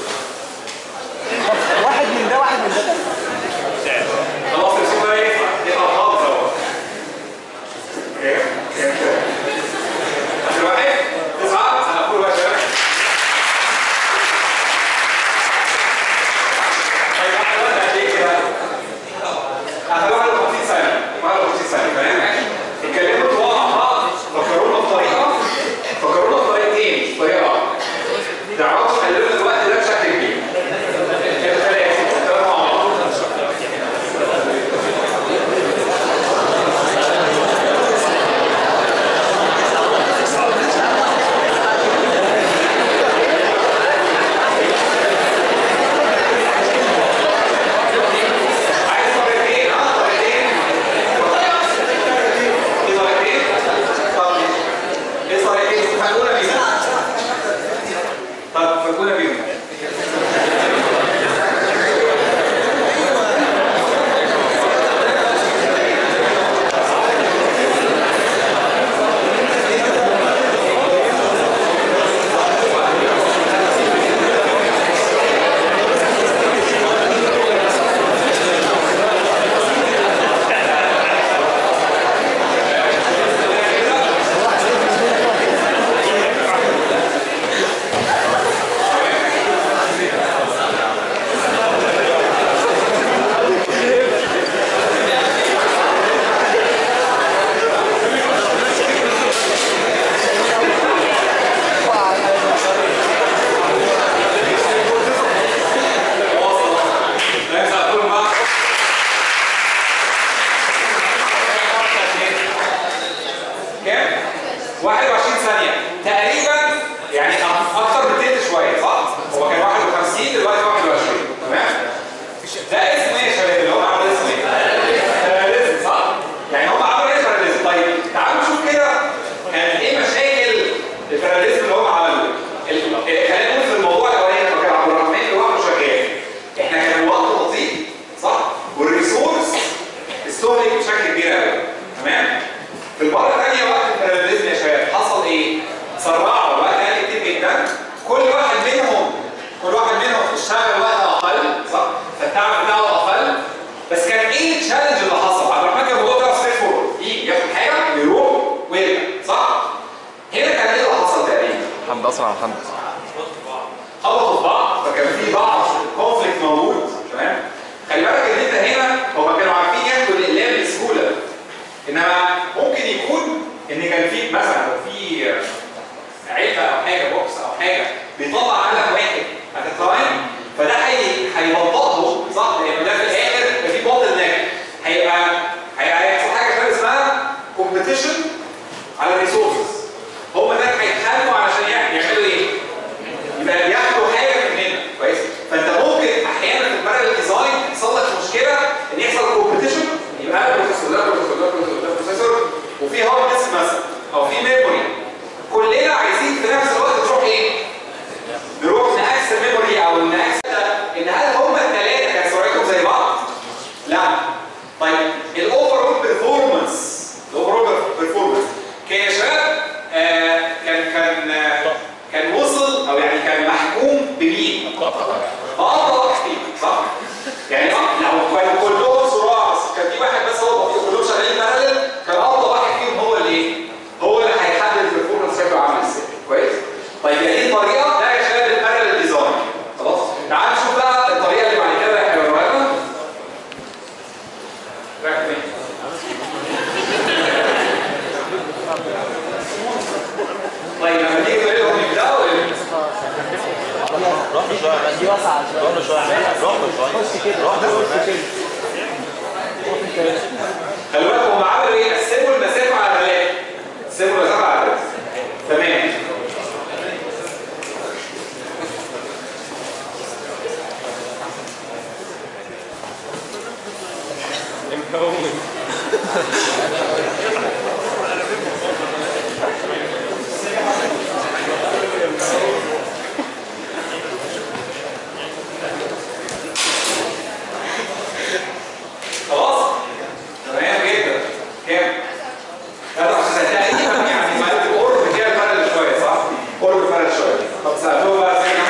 طب واحد من ده واحد من ده خلاص الصوت ده ينفع ينفع خالص اهو كام كام كام آخر واحد تسعة هنقول بقى شباب طيب احنا وقت قد ايه كده؟ احنا واحد 50 ثانية واحد 50 ثانية تمام؟ اتكلموا انتوا مع بعض فكرونا بطريقة فكرونا بطريقتين طريقة واحدة تعرفوا تحللوا الوقت ده بشكل كبير انتوا ثلاثة ثلاثة مع بعض عايز طريقتين اه طريقتين ايه طريقتين؟ طب ايه طريقتين؟ فكونا بيهم طب فكونا بيهم لا يسألون بقى كام؟ 21 ثانية تقريبا يعني أكتر من تلت شوية صح؟ هو كان 51 دلوقتي 21 تمام؟ ده اسمه ايه يا شباب اللي هو عمل اسمه ايه؟ باراليزم صح؟ يعني هم عملوا ايه باراليزم؟ طيب تعالوا نشوف كده كانت ايه مشاكل الباراليزم اللي هم عملوه؟ ال- خلينا نقول في الموضوع الاولاني لما كان عبد الرحمن لوحده شغال احنا كان الوقت بطيء صح؟ والريسورس استهلك بشكل كبير قوي تمام؟ في المره الثانيه وقت الباراليزم يا شباب حصل ايه؟ سرعوا الوقت قل كتير جدا كل واحد منهم كل واحد منهم اشتغل وقت اقل صح؟ فالتعب بتاعه اقل بس كان ايه التشالنج اللي حصل؟ عبد الرحمن كان الموضوع ده ستريت فورورد يجي ياخد حاجه ويروح ويرجع صح؟ هنا كان ايه اللي حصل تقريبا؟ حمد اسرع من حمد خبطوا في بعض فكان في بعض كونفليكت موجود تمام خلي بالك ان انت هنا هما كانوا عارفين ياخدوا الاقلام بسهوله انما ممكن يكون ان كان في مثلا لو في علبه او حاجه بوكس او حاجه بيطلع علم واحد ات تايم فده هي هيبطئه صح لان ده في الاخر يبقى في بوتل نيك هيبقى هيبقى هيحصل حاجه كده اسمها كومبيتيشن على الريسورسز هم ده هيتخانقوا علشان يعملوا ايه؟ يبقى بياخدوا حاجه من هنا كويس فانت ممكن احيانا في البارل ديزاين يحصل لك مشكله ان يحصل كومبيتيشن يبقى انا بروسيسور ده بروسيسور ده بروسيسور ده بروسيسور وفي هارد ديسك مثلا او في ميموري كلنا عايزين في نفس الوقت تروح ايه؟ نروح نقسم ميموري او نقسم ان هل هم الثلاثه كان سرعتهم زي بعض؟ لا طيب الاوفرول بيرفورمانس الاوفرول بيرفورمانس كان يا شباب دي واسعه شويه روح له شويه روح له شويه خش كده روح له خش كده خلي بالكم هم عملوا ايه؟ قسموا المسافه على ثلاثه قسموا المسافه على ثلاثه تمام خلاص؟ تمام جدا كام؟ هذا عشان هتلاقي يعني ما القرب كده فرق شويه صح؟ قرب فرق شويه طب سالوه بقى زي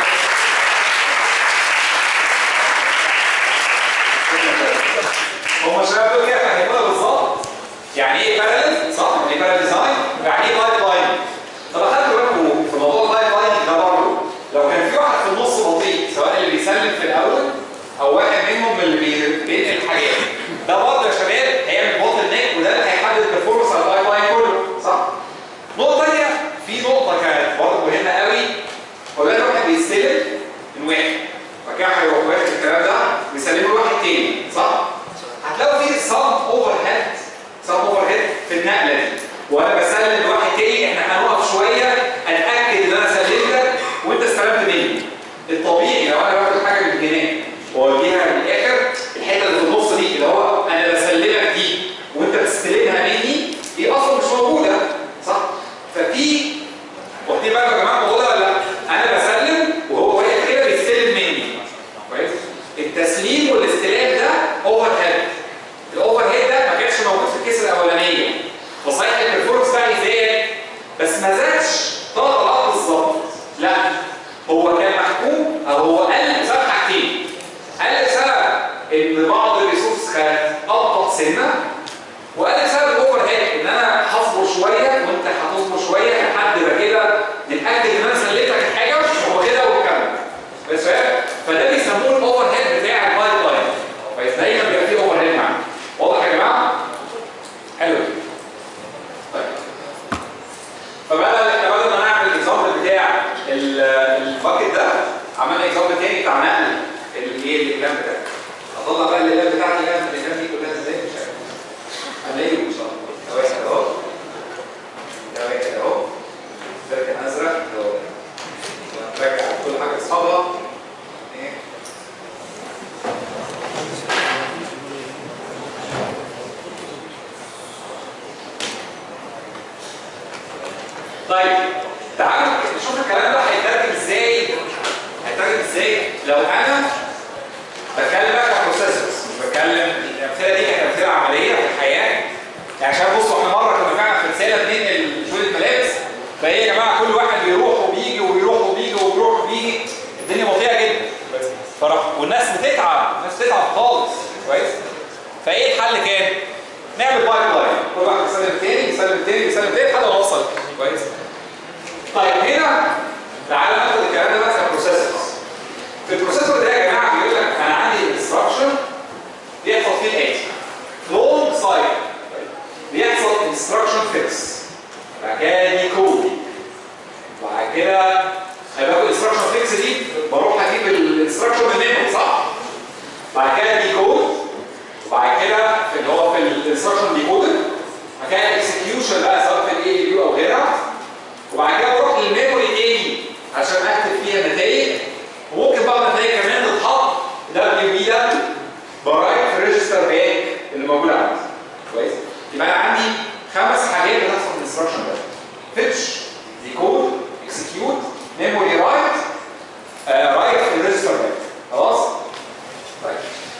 هم شباب دول كده فهمونا بالظبط يعني ايه بارل صح؟ يعني ايه بارل ديزاين؟ يعني ايه بايب لاين؟ طب اخدتوا بالكم في موضوع البايب لاين ده برضه لو كان في واحد في النص بطيء سواء اللي بيسلم في الاول او واحد منهم اللي بي- بينقل الحاجات ده برضه يا شباب هيعمل بوتل نيك وده اللي هيحدد البرفورمانس على البايب لاين كله صح؟ نقطة ثانية في نقطة كانت برضه مهمة قوي هو ده الواحد بيستلم من واحد فكده هيروح واخد الكلام ده ويسلمه لواحد تاني صح؟ هتلاقوا في سم اوفر هيد سم اوفر هيد في النقلة دي وانا بسلم لواحد تاني احنا هنقف شوية اتأكد ان انا سلمتك وانت استلمت مني الطبيعي لو انا باخد حاجة من هناك واوديها للاخر الحتة اللي في النص دي اللي هو انا بسلمك دي وانت بتستلمها مني دي اصلا مش موجودة صح؟ ففي واخدين بالكم يا جماعه الموضوع ده ولا لا؟ انا بسلم وهو واقف كده بيستلم مني كويس؟ التسليم والاستلام ده اوفر هيد الاوفر هيد ده ما كانش موجود في الكيس الاولانيه فصحيح البرفورمانس بتاعي زاد بس ما زادش ثلاث اضعاف بالظبط لا هو كان محكوم او هو قل بسبب حاجتين قل بسبب ان بعض الريسورس كانت ابطا سنه وقال بسبب الاوفر هيد ان انا هصبر شويه وانت هتصبر شويه لحد ما كده نتاكد ان انا سلمتك الحاجه هو كده وكمل بس فاهم فده بيسموه الاوفر هيد بتاع البايب لاين كويس دايما بيبقى فيه اوفر هيد معانا واضح يا جماعه حلو طيب فبدل احنا بدل ما نعمل الاكزامبل بتاع ال- الباكت ده عملنا اكزامبل تاني بتاع نقل الايه الاقلام بتاعتي اطلع بقى الاقلام بتاعتي بقى من الاقلام دي كلها ازاي مش عارف هنلاقيه ان شاء الله ده واحد اهو ده واحد اهو فرق ازرق اهو نرجع كل حاجه لاصحابها ايه طيب تعالوا نشوف الكلام ده هيترجم ازاي هيترجم ازاي لو انا بتكلم بقى كبروسيسورز بتكلم الامثله دي كانت امثله عمليه في الحياه يعني عشان بصوا احنا مره كنا فعلا في رساله بننقل شويه ملابس فايه يا جماعه كل واحد بيروح وبيجي وبيروح وبيجي وبيروح وبيجي الدنيا بطيئه جدا فراح والناس بتتعب الناس بتتعب خالص كويس فايه الحل كان؟ نعمل بايب لاين كل واحد يسلم التاني يسلم التاني يسلم التاني لحد ما نوصل كويس طيب هنا تعالى ناخد الكلام ده بقى كبروسيسورز في البروسيسور ده يا جماعه بيقول لك انا عندي انستراكشن بيحصل فيه الاتي لونج سايكل بيحصل انستراكشن فيكس بعد كده دي كود وبعد كده هيبقى الانستراكشن فيكس دي بروح اجيب الانستراكشن من الميموري صح؟ بعد كده دي كود وبعد كده في اللي هو في الانستراكشن دي كود بعد كده الاكسكيوشن بقى سواء في الاي دي او غيرها وبعد كده بروح للميموري تاني عشان اكتب فيها نتائج وممكن بعض النتائج كمان تتحط دبليو بي ده برايت في الريجستر باك اللي موجود عندي كويس يبقى انا عندي خمس حاجات بتحصل في الانستراكشن ده فيتش ديكود اكسكيوت ميموري رايت رايت في الريجستر باك خلاص طيب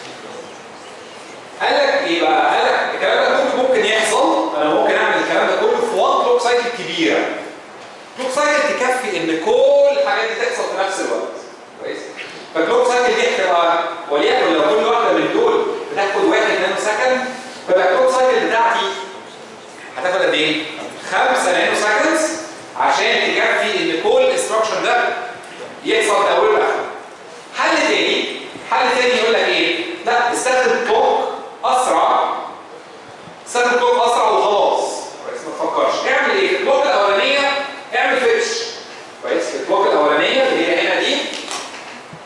قال لك ايه بقى قال لك الكلام ده كله ممكن يحصل انا ممكن اعمل الكلام ده كله في وان كلوك سايكل كبيره كلوك سايكل تكفي ان كل الحاجات دي تحصل في نفس الوقت كويس فالكلوك سايكل دي هتبقى وليكن لو كل واحده من دول بتاخد واحد نانو سكند فبقى الكلوك سايكل بتاعتي هتاخد قد ايه؟ 5 نانو سكندز عشان تكفي ان كل انستراكشن ده يحصل من اوله لاخره حل تاني حل تاني يقول لك ايه؟ لا استخدم كلوك اسرع استخدم كلوك اسرع وخلاص كويس ما تفكرش اعمل ايه؟ الكلوك الاولانيه اعمل فيتش كويس الكلوك الاولانيه اللي هي هنا دي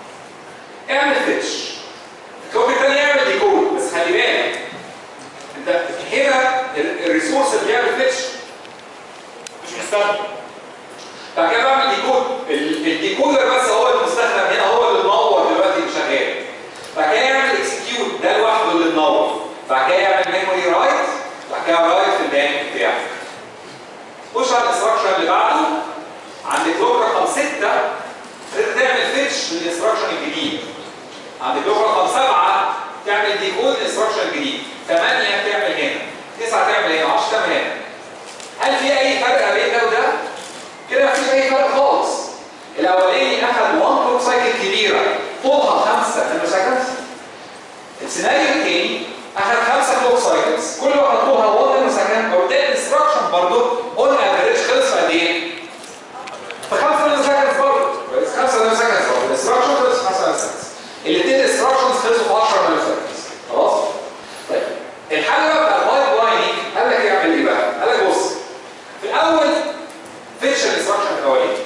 استنى بعد كده بعمل ديكود ال- الديكودر بس هو المستخدم هنا هو اللي منور دلوقتي اللي شغال بعد كده يعمل اكسكيوت ده لوحده اللي منور بعد كده يعمل ميموري رايت بعد كده رايت في البيانات بتاعه خش على الاستراكشر اللي بعده عند كلوك رقم 6 تقدر تعمل فيتش للاستراكشر الجديد عند كلوك رقم 7 تعمل ديكود للاستراكشر الجديد 8 تعمل هنا 9 تعمل هنا 10 تعمل هنا هل في اي فرق ما بين ده وده؟ كده مفيش اي فرق خالص الاولاني اخذ 1 كلوك سايكل كبيره طولها 5 نانو سكند السيناريو الثاني اخذ 5 كلوك سايكلز كل واحده طولها 1 نانو سكند وبالتالي الانستراكشن برضه اون افريج خلص في قد ايه؟ في 5 نانو سكند برضه كويس 5 نانو سكند برضه الانستراكشن خلص في 5 نانو سكند الاثنين انستراكشنز خلصوا في 10 نانو سكند خلاص؟ طيب الحل بقى بتاع البايب لايننج قال لك يعمل ايه بقى؟ قال لك بص في الاول فيتش الانستراكشن الاولاني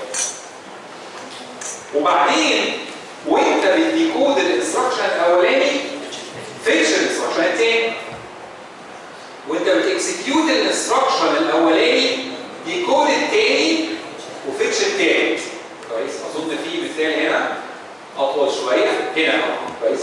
وبعدين وانت بتديكود الانستراكشن الاولاني فيتش الانستراكشن الثاني وانت بتكسكيوت الانستراكشن الاولاني ديكود الثاني وفيتش الثالث كويس اظن في مثال هنا اطول شويه هنا أهو. كويس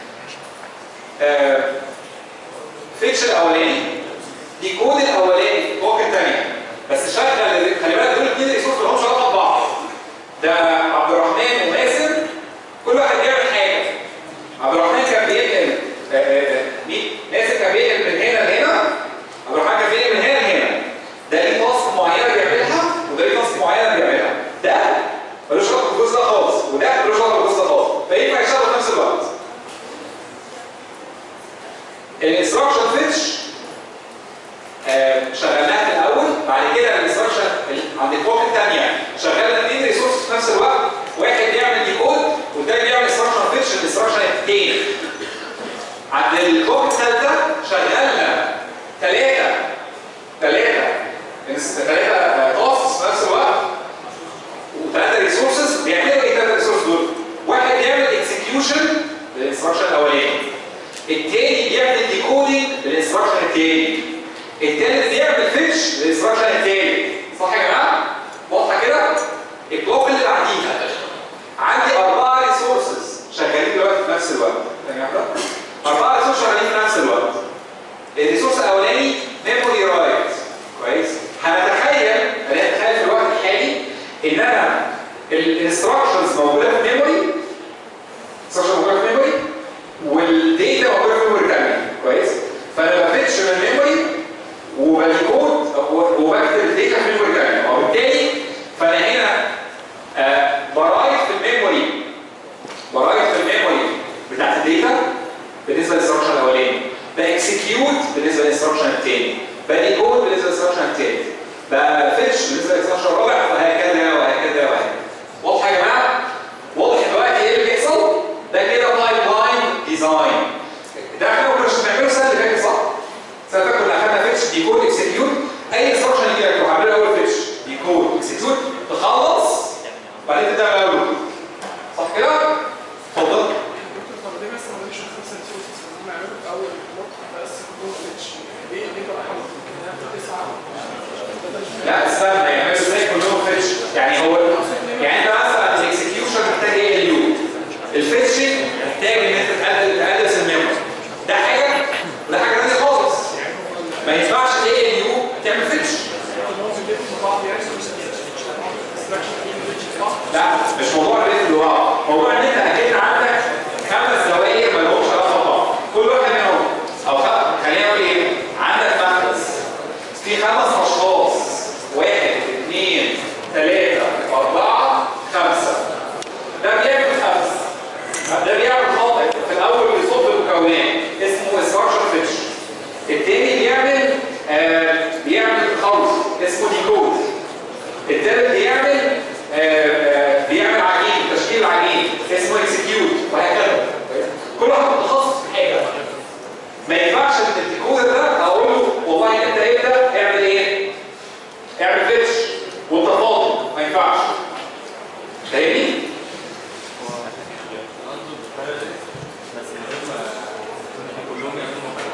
آه فيتش الاولاني ديكود الاولاني فوق الثانيه بس شغل خلي بالك دول الاثنين ريسورس ما لهمش علاقه ببعض ده عبد الرحمن وماسر كل واحد بيعمل حاجه عبد الرحمن كان بينقل آه، آه، آه، مين ماسر كان بينقل من هنا لهنا عبد الرحمن كان بينقل من هنا لهنا ده ليه تاسك معينه بيعملها وده ليه تاسك معينه بيعملها ده ملوش علاقه بالجزء ده خالص وده ملوش علاقه بالجزء ده خالص فينفع يشتغلوا في نفس الوقت الانستراكشن فيتش آه، شغلناها في الاول بعد كده الانستراكشن عند الكوك الثانيه شغلنا اثنين ريسورس في نفس الوقت واحد بيعمل ديكود والتاني بيعمل انستراكشن فيتش الانستراكشن الثاني عند الكوك الثالثه شغلنا ثلاثه ثلاثه ثلاثه تاسكس في نفس الوقت وثلاثه ريسورسز بيعملوا ايه الثلاثه ريسورس دول؟ واحد بيعمل اكسكيوشن للانستراكشن الاولاني التاني بيعمل ديكودنج للانستراكشن التاني التالت بيعمل فيتش للانستراكشن التاني صح يا جماعه؟ واضحه كده؟ البلوك اللي بعديها عندي اربعه ريسورسز شغالين دلوقتي في نفس الوقت تاني واحده اربعه ريسورسز شغالين في نفس الوقت الريسورس الاولاني ميموري رايت كويس هنتخيل هنتخيل في الوقت الحالي ان انا الانستراكشنز موجوده في ميموري انستراكشن موجوده في ميموري والداتا موجوده في ميموري ثانيه كويس فانا بفتش من الميموري وبالكود وبكتب الداتا في ميموري ثانيه وبالتالي فانا هنا آه برايت في الميموري برايت في الميموري بتاعت الداتا بالنسبه للانستراكشن الاولاني باكسكيوت بالنسبه للانستراكشن الثاني بديكود بالنسبه للانستراكشن الثالث بفتش بالنسبه للانستراكشن الرابع وهكذا وهكذا وهكذا واضح يا جماعه؟ واضح دلوقتي ايه اللي بيحصل؟ ده كده بايب لاين ديزاين ده احنا ما كناش بنعمله السنه اللي فاتت صح؟ السنه اللي فاتت كنا اخدنا فيتش ديكود اكسكيوت اي انستراكشن يجي لك تروح عامل اول فيتش ديكود اكسكيوت تخلص وبعدين تبدا من الاول صح كده؟ اتفضل دكتور طب ليه مثلا ماليش خمسه ريسورسز هم يعملوا في اول بلوك بس كلهم فيتش ليه ليه بقى حاول تسعه لا استنى يعملوا ازاي كلهم فيتش يعني هو يعني انت مثلا الاكسكيوشن محتاج ايه اليو الفيتشنج محتاج ان انت تقدس تقدس الميموري ده حاجه وده حاجه ثانيه خالص ما ينفعش ايه اليو تعمل فيتش ان هو بيلف مع بعض يعني مش صح؟ لا مش موضوع الريت اللي وراه موضوع ان انت اكيد عندك خمس دوائر ما لهمش علاقه ببعض كل واحد منهم او خ- خلينا نقول ايه عندك مركز في خمس اشخاص واحد اثنين ثلاثه اربعه خمسه ده بيعمل خمس ده بيعمل خط في الاول بيصب المكونات اسمه استراكشر فيتش التاني بيعمل آه بيعمل خلط اسمه ديكود التالت بيعمل آه، آه، بيعمل عجين تشكيل عجين اسمه اكسكيوت وهكذا كل واحد متخصص في حاجه ما ينفعش ان الديكودر ده اقول له والله انت ابدا اعمل ايه؟ اعمل فيتش وانت فاضي ما ينفعش فاهمني؟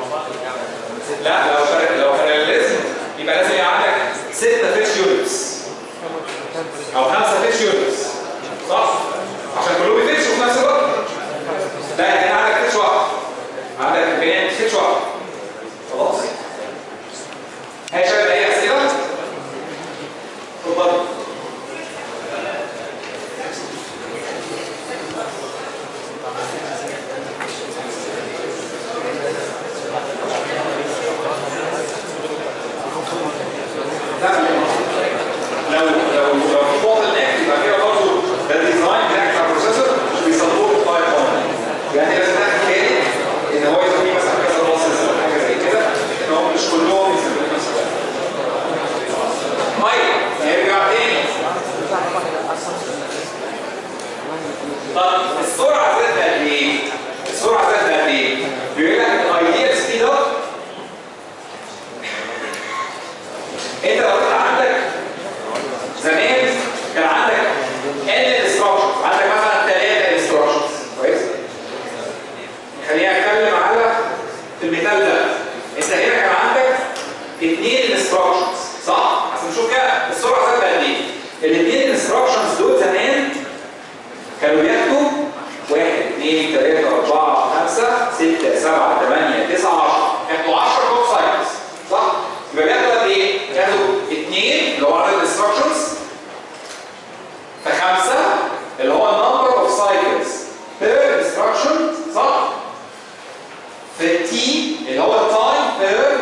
لا لو فرق لو باراليزم يبقى لازم يبقى عندك ستة فيتش يونتس او خمسه فيتش يونتس صح؟ عشان كلهم يفتشوا في نفس الوقت لا هنا عندك فيتش واحد عندك امكانيات فيتش واحد خلاص هاي شباب اي اسئله؟ اتفضل لا لو لو لو فوق الاكت يبقى كده برضه ده الديزاين بتاع البروسيسور مش بيسبورت 5 يعني لازم تاخد بالك ان هو يبقى فيه مثلا كذا بروسيس او حاجه زي كده ان هم مش كلهم يسموا نفس الوقت. طيب نرجع تاني طب السرعه زادت قد ايه؟ السرعه زادت قد ايه؟ بيقول لك الايديال سبيد اب انت لو انت عندك زمان كان عندك n instructions عندك مثلا 3 instructions كويس خليني اتكلم على المثال ده انت هنا كان عندك 2 instructions صح عشان نشوف كده السرعه ثابته قد ايه الاثنين instructions دول زمان كانوا بياخدوا 1 2 3 4 5 6 7 8 9 10 ياخدوا 10 كلوك سايكلز صح يبقى بياخدوا قد ايه؟ ياخدوا 2 اللي هو عدد الانستراكشنز فخمسة اللي هو النمبر اوف سايكلز بير انستراكشن صح؟ في تي اللي هو التايم بير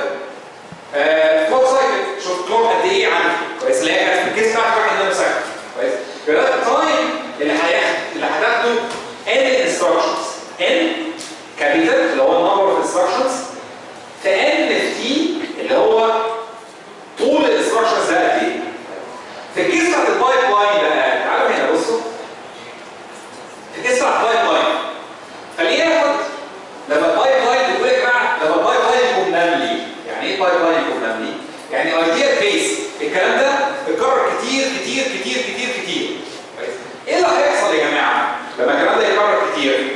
كلوك سايكل شوف كلوك قد ايه عندي كويس اللي هي كانت في الكيس بتاعتك واحد نانو سايكل كويس يبقى ده التايم اللي هياخد اللي هتاخده n instructions n كابيتال اللي هو النمبر اوف انستراكشنز في n في تي اللي هو طول الانستراكشنز ده قد ايه؟ في الكيس بتاعت البايب لاين بقى تعالوا هنا بصوا في الكيس بتاعت البايب لاين خلينا ناخد لما البايب لاين بتقول يا جماعه لما البايب لاين يكون نملي يعني ايه البايب لاين يكون نملي؟ يعني ايديال بيس الكلام ده اتكرر كتير كتير كتير كتير كتير كويس؟ ايه اللي هيحصل يا جماعه لما الكلام ده يتكرر كتير؟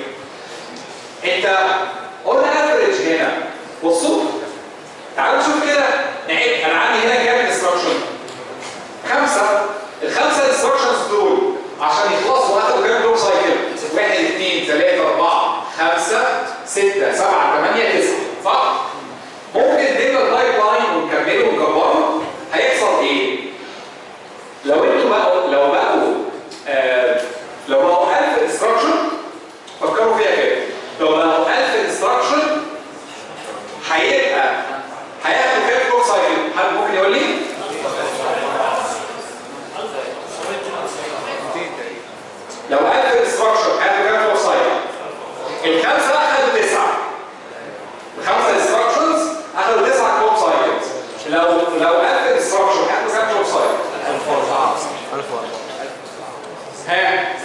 انت قلنا افريج هنا بصوا تعالوا نشوف كده نعد انا عندي هنا كام انستراكشن خمسه الخمسه انستراكشنز دول عشان يخلصوا هاخدوا كام كلوك سايكل؟ واحد اثنين ثلاثه اربعه خمسه سته سبعه ثمانيه تسعه صح؟ ممكن نبدا البايب لاين ونكمله ونكبره هيحصل ايه؟ لو انتوا بقوا لو بقوا آه لو بقوا 1000 انستراكشن فكروا فيها كده لو بقوا 1000 انستراكشن هيبقى هياخدوا كام كلوك سايكل؟ حد ممكن يقول لي؟ لو 1000 انستراكشن هياخدوا كام كلوك سايكل؟ الخمسه اخذوا تسعه الخمسه انستراكشنز اخذوا تسعه كلوك سايكلز لو لو 1000 انستراكشن هياخدوا كام كلوك سايكل؟ 1004 1004 ها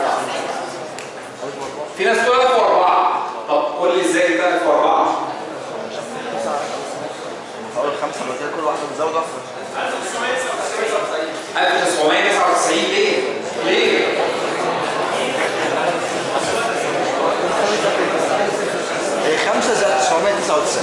في ناس تقول 1004 طب قول لي ازاي ده 1004 اول خمسه بعد كده كل واحده بتزود اكتر 1999 ليه؟ ليه؟ هي 5 زائد 999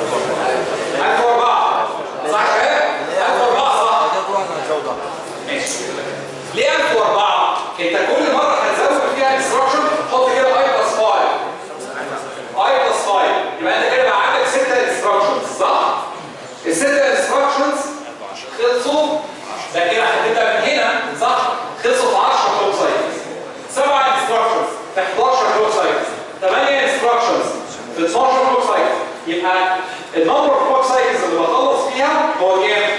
1004 صح كده؟ 1004 صح بعد كده كل واحده هتزود اكتر ماشي ليه 1004 انت كل مره هتزود فيها انستراكشن حط كده اي بلس 5 اي بلس 5 يبقى انت كده بقى عندك 6 انستراكشنز صح الستة انستراكشنز خلصوا ده كده هتبدا من هنا صح خلصوا في 10 كلوك سايكلز 7 انستراكشنز في 11 كلوك سايكلز 8 انستراكشنز في 12 كلوك سايكلز يبقى النمبر اوف كلوك سايكلز اللي بخلص فيها هو كام؟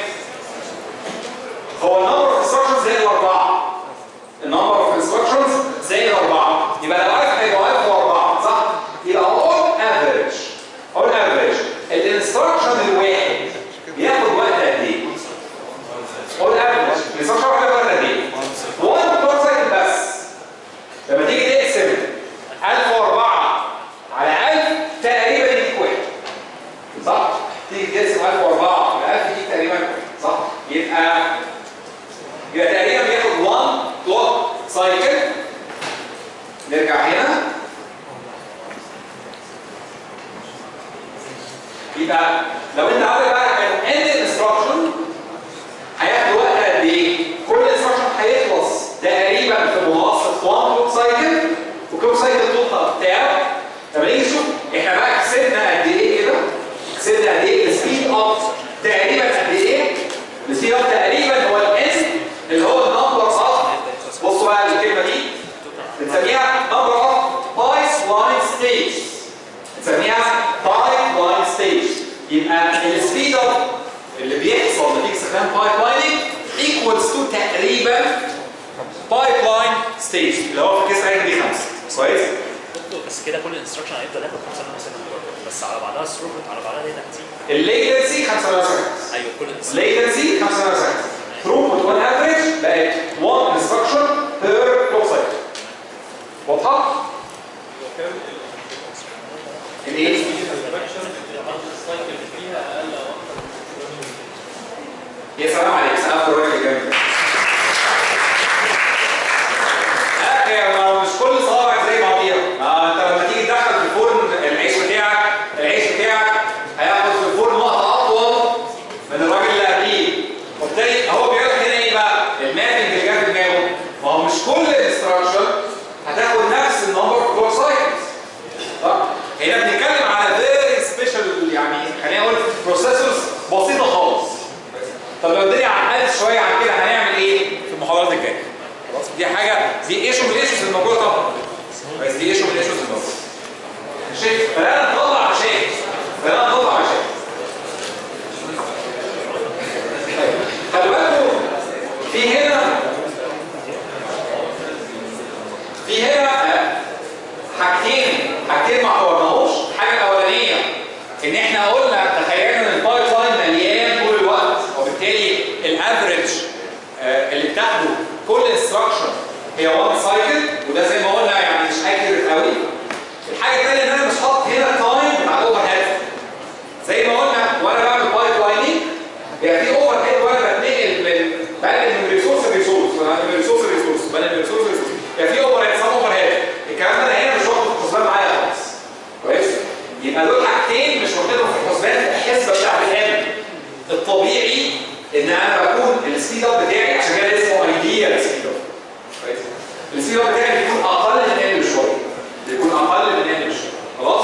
هو النمبر اوف انستراكشنز زي الاربعه النمبر اوف انستراكشنز زي الاربعه يبقى لو عارف هيبقى 1004 صح؟ يبقى اون افريج اون افريج الانستراكشن الواحد بياخد وقت قد ايه؟ اون افريج الانستراكشن الواحد بياخد وقت قد ايه؟ 1 كلوك سايكل بس لما تيجي تقسم 1004 على 1000 تقريبا يديك واحد صح؟ تيجي تقسم 1004 على 1000 يديك تقريبا واحد صح؟ يبقى يبقى تقريبا بياخد 1 كلوك سايكل نرجع هنا يبقى لو انت عارف بقى كان end instruction هياخد وقت قد ايه؟ كل تقريبا بايب لاين ستيج اللي هو في كيس عين دي خمسه كويس؟ دكتور بس كده كل انستراكشن هيفضل ياخد 5 نانو سكند برضه بس على بعضها الثروبوت على بعضها دي تحتيه الليتنسي 5 نانو سكند ايوه كل instruction. latency 5 نانو سكند throughput on average بقت 1 instruction per clock cycle واضحه؟ الايه؟ يا سلام عليك سقفت الراجل جامد لا هي ما مش كل صوابعك زي بعضيها ما انت لما تيجي تدخل في الفرن العيش بتاعك العيش بتاعك هياخد في الفرن وقت اطول من الراجل اللي قبليه وبالتالي هو بيقول لك هنا ايه بقى المابنج اللي جاب في دماغه ما هو مش كل انستراكشن هتاخد نفس النمبر اوف كلوك سايكلز صح هنا بنتكلم على فيري سبيشال يعني خلينا نقول بروسيسورز بسيطه خالص طب لو الدنيا عقدت شويه عن كده هنعمل ايه في المحاضرات الجايه خلاص دي حاجه دي ايشو من الايشوز الموجوده طبعا بس دي ايشو من الايشوز الموجوده شايف فلا نطلع عشان فلا نطلع عشان طيب خلي بالكم في هنا في هنا آه، حاجتين حاجتين ما حورناهوش الحاجه الاولانيه ان احنا قلنا تخيلنا ان البايب لاين مليان طول الوقت وبالتالي الافريج اللي بتاخده كل انستراكشن هي وان سايكل وده زي ما قلنا يعني مش اكيوريت قوي الحاجه الثانيه ان انا مش حاطط هنا تايم بتاع الاوفر هيد زي ما قلنا وانا بعمل بايب لايننج بيبقى في اوفر هيد وانا بتنقل من بنقل من ريسورس لريسورس من ريسورس لريسورس بنقل من ريسورس لريسورس يبقى في اوفر هيد سام اوفر هيد الكلام ده انا هنا مش واخده في الحسبان معايا خالص كويس يبقى دول حاجتين مش واخدهم في الحسبان في الحسبه بتاعت الام الطبيعي ان انا بكون السبيد اب بتاعي عشان كده اسمه ايديال سبيد اب كويس السبيد اب بتاعي بيكون اقل من ام بشويه بيكون اقل من ام بشويه خلاص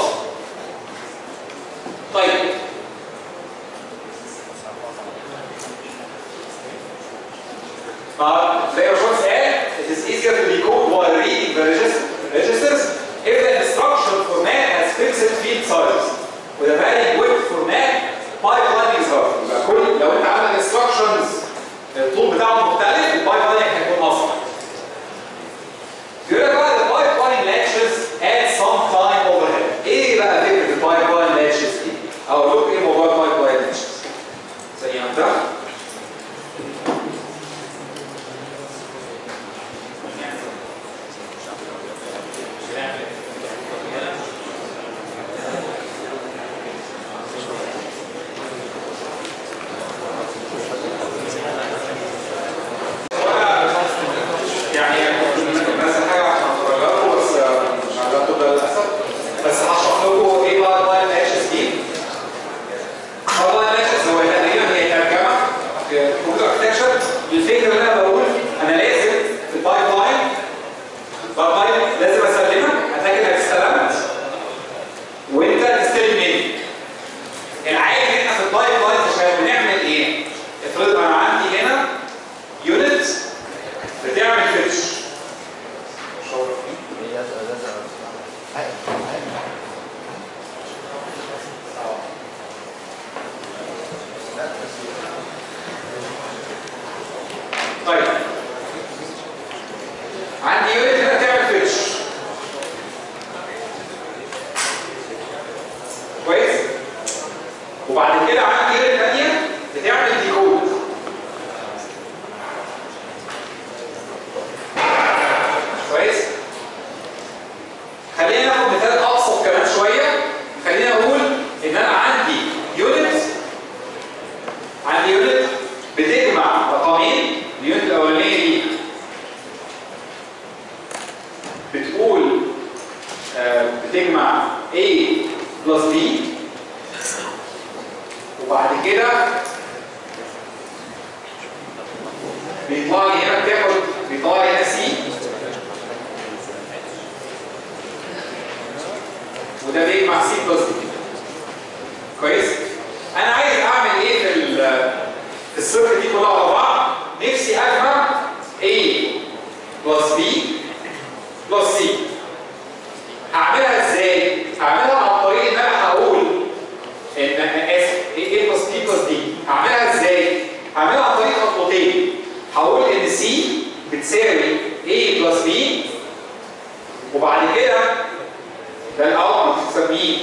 طيب Uh, زي ما شوف قال it is easier to decode while reading the register, registers if the instruction format has fixed field sizes with a varying width format pipeline is hard يبقى كل لو انت عندك instructions الطول بتاعهم مختلف البايب هيكون اسرع يقول لك بقى البايب لاين latches add some time overhead ايه بقى فكره البايب لاين latches دي؟ او لوك ايه موضوع البايب لاين latches؟ ثانيه واحده يعني الناس حاجه عشان اتفرجوا بس مش على اللابتوب ده للاسف بس هشرح لكم ايه بقى اللاين اتش دي اللاين اتش هو تقريبا هي ترجمه في كمبيوتر اركتشر للفكره اللي انا بقول انا لازم في البايب لاين البايب لاين لازم اسلمك اتاكد انك استلمت وانت تستلم مني العادي احنا في البايب لاين عشان بنعمل ايه؟ افرض انا عندي هنا يونت بتعمل فيتش طيب عندي يونت هنا تعمل فيتش كويس وبعد كده عندي يونت ثانيه بتعمل ديكود كويس خلينا ناخد مثال ابسط كمان شويه خلينا اقول ان انا عندي يونت عندي يونت بتجمع رقمين اليونت الاولانيه دي بتقول آه، بتجمع A بلس B وبعد كده بيطلع لي هنا بتاخد بيطلع لي هنا C وده بيجمع سي بلس دي كويس انا عايز اعمل ايه في ال- في السيركت دي كلها على بعض نفسي اجمع A بلس B بلس C هعملها ازاي هعملها عن طريق ان انا هقول ان انا اسف A بلس B بلس D هعملها ازاي هعملها عن طريق خطوتين هقول ان C سي بتساوي A بلس B وبعد كده ده الاول بنسميه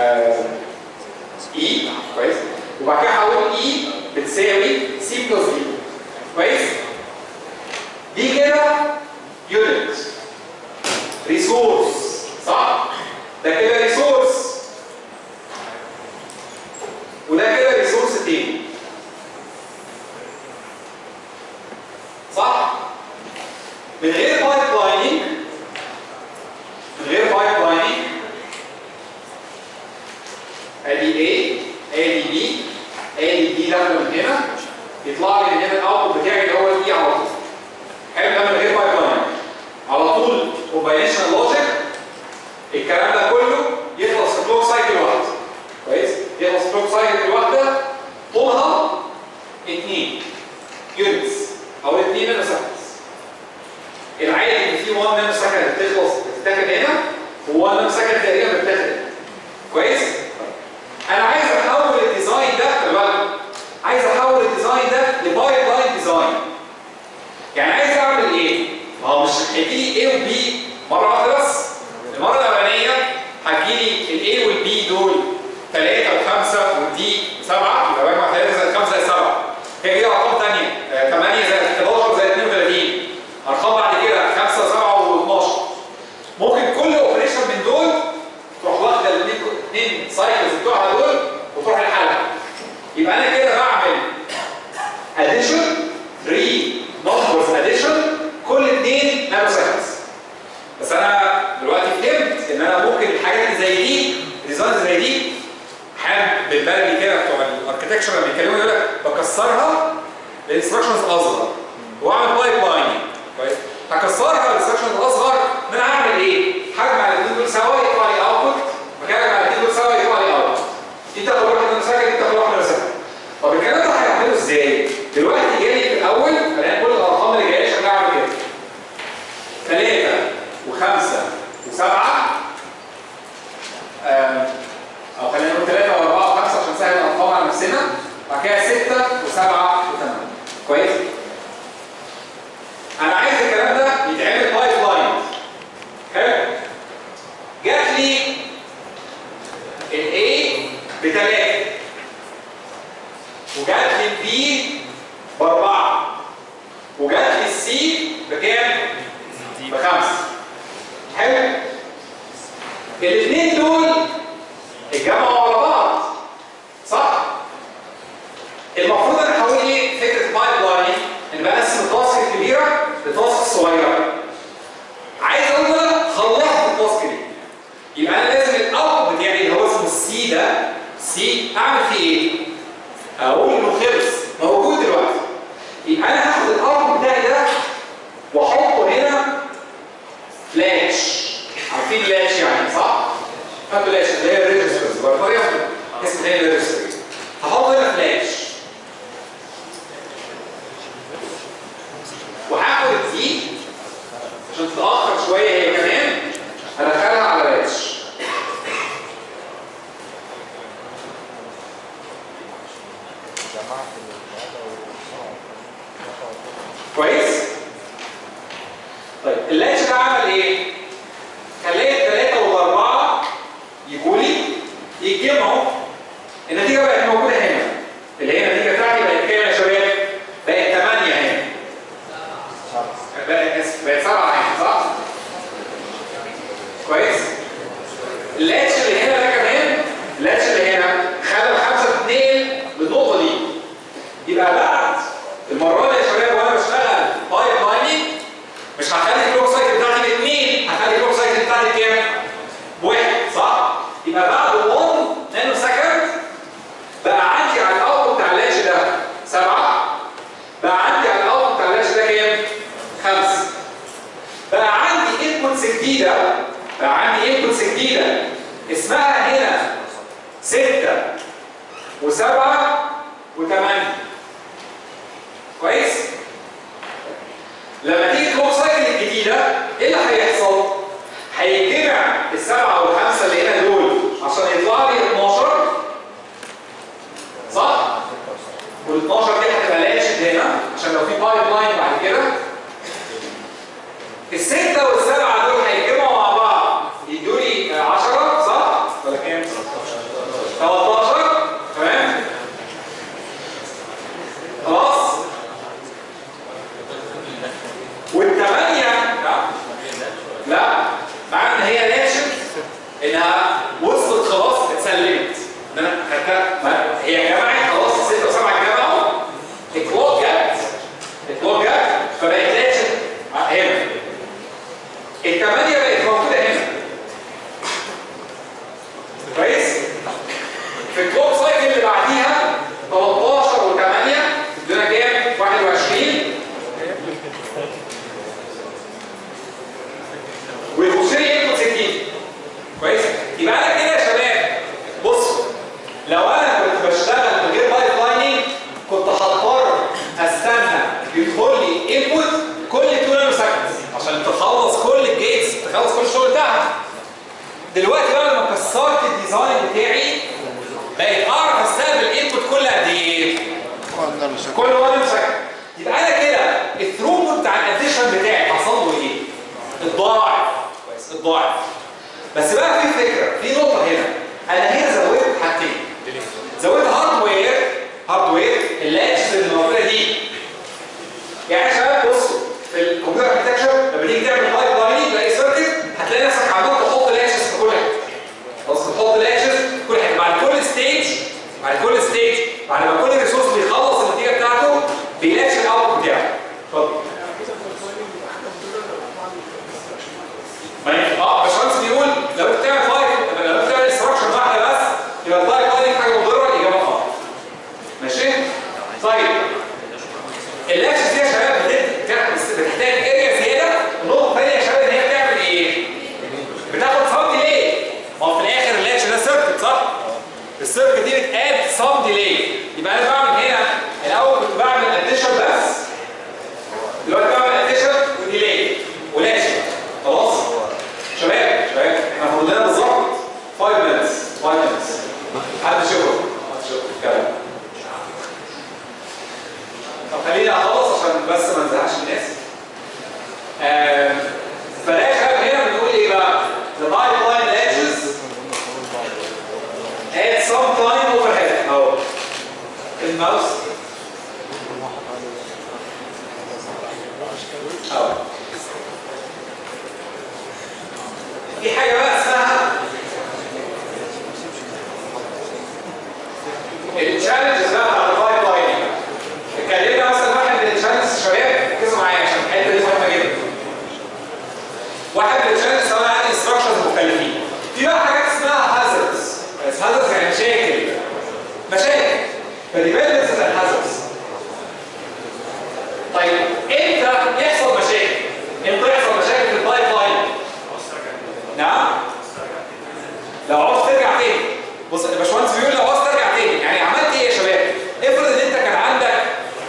اي كويس وبعد كده هقول اي بتساوي سي بلس بي كويس دي كده يونت ريسورس صح ده كده ريسورس وده كده ريسورس تاني صح من غير بايب لايننج من غير بايب لايننج ادي A ادي B ادي B داخله من هنا يطلع لي من هنا الاوتبوت بتاعي اللي هو الاي على طول حلو ده من غير بايب لايننج على طول كومباينيشن لوجيك الكلام ده كله يخلص في كلوك سايكل واحده كويس يخلص في كلوك سايكل واحده طولها 2 يونتس او 2 نانو سكندز العادي ان في 1 نانو سكند بتخلص بتتاخد هنا و1 نانو سكند تقريبا بتتاخد هنا كويس انا عايز احول الديزاين ده خلي بالك عايز احول الديزاين ده لبايب لاين ديزاين يعني عايز اعمل ايه ما هو مش هيجي لي A و B مره واحده بس المره الاولانيه هتجي لي الاي والبي دول 3 و5 ودي 7 يبقى بجمع 3 زائد 5 زائد 7 هي دي ارقام ثانيه 8 زائد 11 زائد 32 ارقام بعد كده 5 7 و12 ممكن كل اوبريشن من دول تروح واخده الاثنين سايكلز بتوعها دول وتروح الحلقه يبقى انا كده بعمل اديشن 3 نمبرز اديشن كل اثنين نانو سكندز بس انا دلوقتي فهمت ان انا ممكن الحاجات اللي زي دي ديزاين زي دي حابب بالبلدي كده بتوع الاركتكشر لما بيتكلموا يقول لك بكسرها لانستراكشنز اصغر واعمل بايب لايننج كويس هكسرها لانستراكشنز اصغر ان انا هعمل ايه؟ هجمع الاثنين دول سوا يطلع لي اوتبوت مكان اجمع الاثنين دول سوا يطلع لي اوتبوت دي تاخد واحده من سكند دي تاخد واحده من سكند طب الكلام ده هيعمله ازاي؟ دلوقتي جالي في الاول خلينا كل الارقام اللي جايه عشان اعمل كده ثلاثة وخمسة وسبعة آم، أو خلينا نقول ثلاثة وأربعة وخمسة عشان نسهل الأرقام على نفسنا بعد كده ستة وسبعة وثمانية كويس؟ أنا عايز الكلام ده يتعمل بايب لاين حلو؟ جات لي ال A بثلاثة وجات لي ال B بأربعة وجات لي السي بكام؟ بخمسة حلو الاثنين دول اتجمعوا على بعض صح؟ المفروض انا هقول ايه فكره بايب لايننج ان بقسم التاسك الكبيره لتاسك صغيره عايز اقول بقى خلصت التاسك دي يبقى انا لازم الاوت بتاعي اللي هو اسمه السي ده سي اعمل فيه ايه؟ اقول انه خلص موجود دلوقتي يبقى انا هاخد الاوت بتاعي ده واحطه هنا فلاش عارفين فلاش يعني صح؟ خدوا فلاش اللي هي الريجسترز طريقه اسم هي الريجستر هحط هنا فلاش وهاخد دي عشان تتاخر شويه هي كمان هدخلها على راتش كويس؟ طيب اللاتش ده عمل ايه؟ خلاه الثلاثة والأربعة يجوا لي يتجمعوا النتيجة بقت موجودة هنا اللي هي النتيجة بتاعتي بقت كام يا شباب؟ بقت 8 هنا بقت اسف بقت 7 هنا صح؟ كويس؟ اللاتش اللي هنا ده كمان اللاتش اللي هنا خلى الخمسة تتنقل للنقطة دي يبقى بعد المرة دي يا شباب وانا بشتغل بايب لايننج مش هخلي الكلوك سايكل بتاعتي باثنين هخلي الكلوك سايكل بتاعتي بكام؟ بواحد صح؟ يبقى بعد 1 نانو سكند بقى عندي على الاوتبوت بتاع اللاتش ده سبعة بقى عندي على الاوتبوت بتاع اللاتش ده كام؟ خمسة بقى عندي انبوتس جديدة بقى عندي انبوتس جديدة اسمها هنا ستة وسبعة وثمانية كويس؟ لما تيجي كلوك سايكل الجديدة ايه اللي هيحصل؟ هيتجمع السبعة والخمسة اللي هنا دول عشان يطلع لي 12 صح؟ وال 12 دي هتبقى لاشد هنا عشان لو في بايب لاين بعد كده الستة والسبعة دول هيتجمعوا مع بعض يدوا لي 10 صح؟ ولا كام؟ 13 تمام؟ خلاص؟ والثمانية لا لا مع ان هي ناشف انها وصلت خلاص اتسلمت ان انا خدتها ما- هي جمعت خلاص الستة وسبعة اتجمعوا الكلوك جت الكلوك جت فبقت ناشف هنا الثمانية بقت موجودة هنا كويس؟ في الكلوك سايكل اللي بعديها 13 و8 دول كام؟ 21 والبوكسيري ياخد 60 كويس؟ يبقى انا كده يا شباب بصوا لو انا كنت بشتغل من غير بايب لايننج كنت هضطر استنى يدخل لي انبوت كل 2 نانو سكند عشان تخلص كل الجيتس تخلص كل الشغل بتاعها دلوقتي بقى لما كسرت الديزاين بتاعي بقيت اعرف استقبل الانبوت كل قد ايه؟ كل 1 سكند يبقى انا كده الثروبوت بتاع الاديشن بتاعي حصل له ايه؟ اتضاعف كويس اتضاعف بس بقى في فكره في نقطه هنا انا هنا زودت حاجتين زودت هاردوير هاردوير اللاتشز اللي موجوده دي يعني يا شباب بصوا في الكمبيوتر اركتكشر لما تيجي تعمل بايب لايننج تلاقي سيركت هتلاقي نفسك عمال تحط لاتشز في كل حته خلاص تحط لاتشز في كل حته بعد كل ستيج بعد كل ستيج بعد ما كل ريسورس بيخلص النتيجه بتاعته بيلاتش الاوت بتاعه اتفضل ما ينفع- اه باشمهندس بيقول لو انت بتعمل فايل لو انت بتعمل انستراكشن واحده بس يبقى الفايل لايننج حاجه مضره الاجابه اه ماشي طيب اللاتشز دي يا شباب بت- بتاخد- بتحتاج اريا زياده النقطه الثانيه يا شباب ان هي بتعمل ايه؟ بتاخد سم ديلي ما هو في الاخر اللاتش ده سيركت صح؟ السيركت دي بتاد سم ديلي يبقى انا بعمل هنا الاول كنت بعمل اديشن بس دلوقتي بعمل اديشن وديلي ولاتش خلاص؟ شباب شباب احنا فاضل لنا بالظبط 5 minutes 5 minutes حد شغل حد شغل كلام طب خليني اخلص عشان بس ما نزهقش الناس آم، فده يا شباب هنا بنقول ايه بقى؟ The pipeline latches at some time overhead اهو الماوس اهو في حاجه بقى اسمها التشالنج بقى بتاع البايب لايننج اتكلمنا مثلا واحد من التشالنجز شباب ركزوا معايا عشان الحته دي مهمه جدا واحد من التشالنجز انا عندي انستراكشنز مختلفين في بقى حاجات اسمها هازردز بس هازردز يعني مشاكل مشاكل فديبندنس الهازردز طيب امتى يحصل مشاكل؟ امتى يحصل مشاكل في البايب لاين؟ نعم؟ لو عاوز ترجع تاني بص الباشمهندس بيقول لو عاوز ترجع تاني يعني عملت ايه يا شباب؟ افرض ان انت كان عندك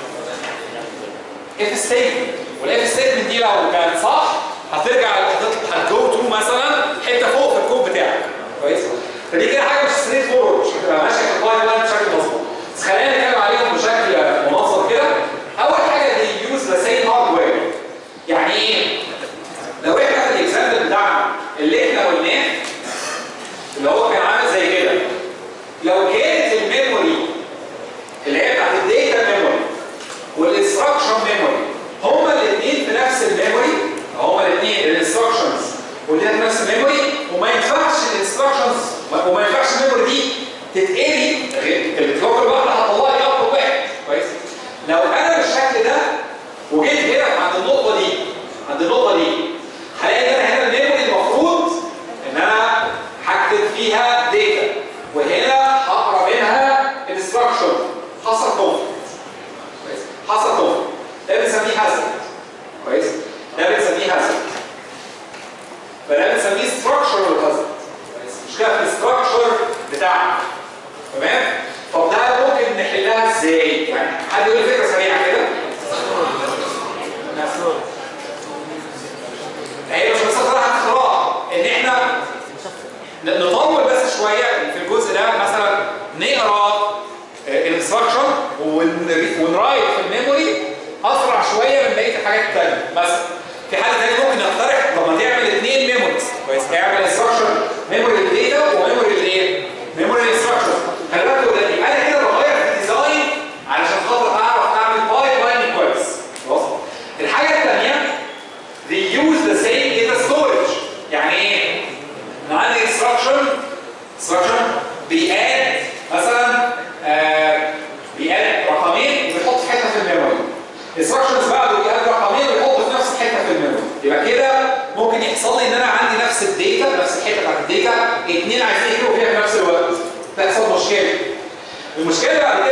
اف ستيتمنت والاف ستيتمنت دي لو كانت صح هترجع هتطلع هتجو تو مثلا حته فوق في الكود بتاعك كويس؟ فدي كده حاجه مش ستريت فورورد مش هتبقى ماشيه في البايب لاين بشكل مظبوط بس خلينا نتكلم عليهم بشكل منظم كده اول حاجه دي يوز ذا سيم هاردوير يعني ايه؟ لو احنا في الاكزامبل بتاعنا اللي احنا قلناه اللي هو كان عامل زي كده لو كانت الميموري اللي هي بتاعت الداتا ميموري والانستراكشن ميموري هما الاثنين في نفس الميموري هما الاثنين الانستراكشنز واللي في نفس الميموري وما ينفعش الانستراكشنز وما ينفعش الميموري دي تتقري غير الكلوك الواحده هتطلع لي اوتبوت واحد كويس لو انا بالشكل ده وجيت هنا عند النقطه دي عند النقطه دي هلاقي ان انا هنا الميموري المفروض ان انا هكتب فيها داتا وهنا هقرا منها انستراكشن حصل كونفليكت كويس حصل كونفليكت ده بنسميه هازارد كويس ده بنسميه هازارد فده بنسميه ستراكشرال هازارد كويس مش كده في الستراكشر بتاعنا تمام طب ده ممكن نحلها ازاي يعني حد يقول لي فكره سريعه كده هي مش بس صراحه اختراع ان احنا ن- نطول بس شويه في الجزء ده مثلا نقرا الانستراكشن ونرايت في الميموري اسرع شويه من بقيه الحاجات الثانيه مثلا في حاله ثانيه ممكن نختار اثنين عايزين يكتبوا فيها في نفس الوقت تحصل مشكله المشكله اللي بعد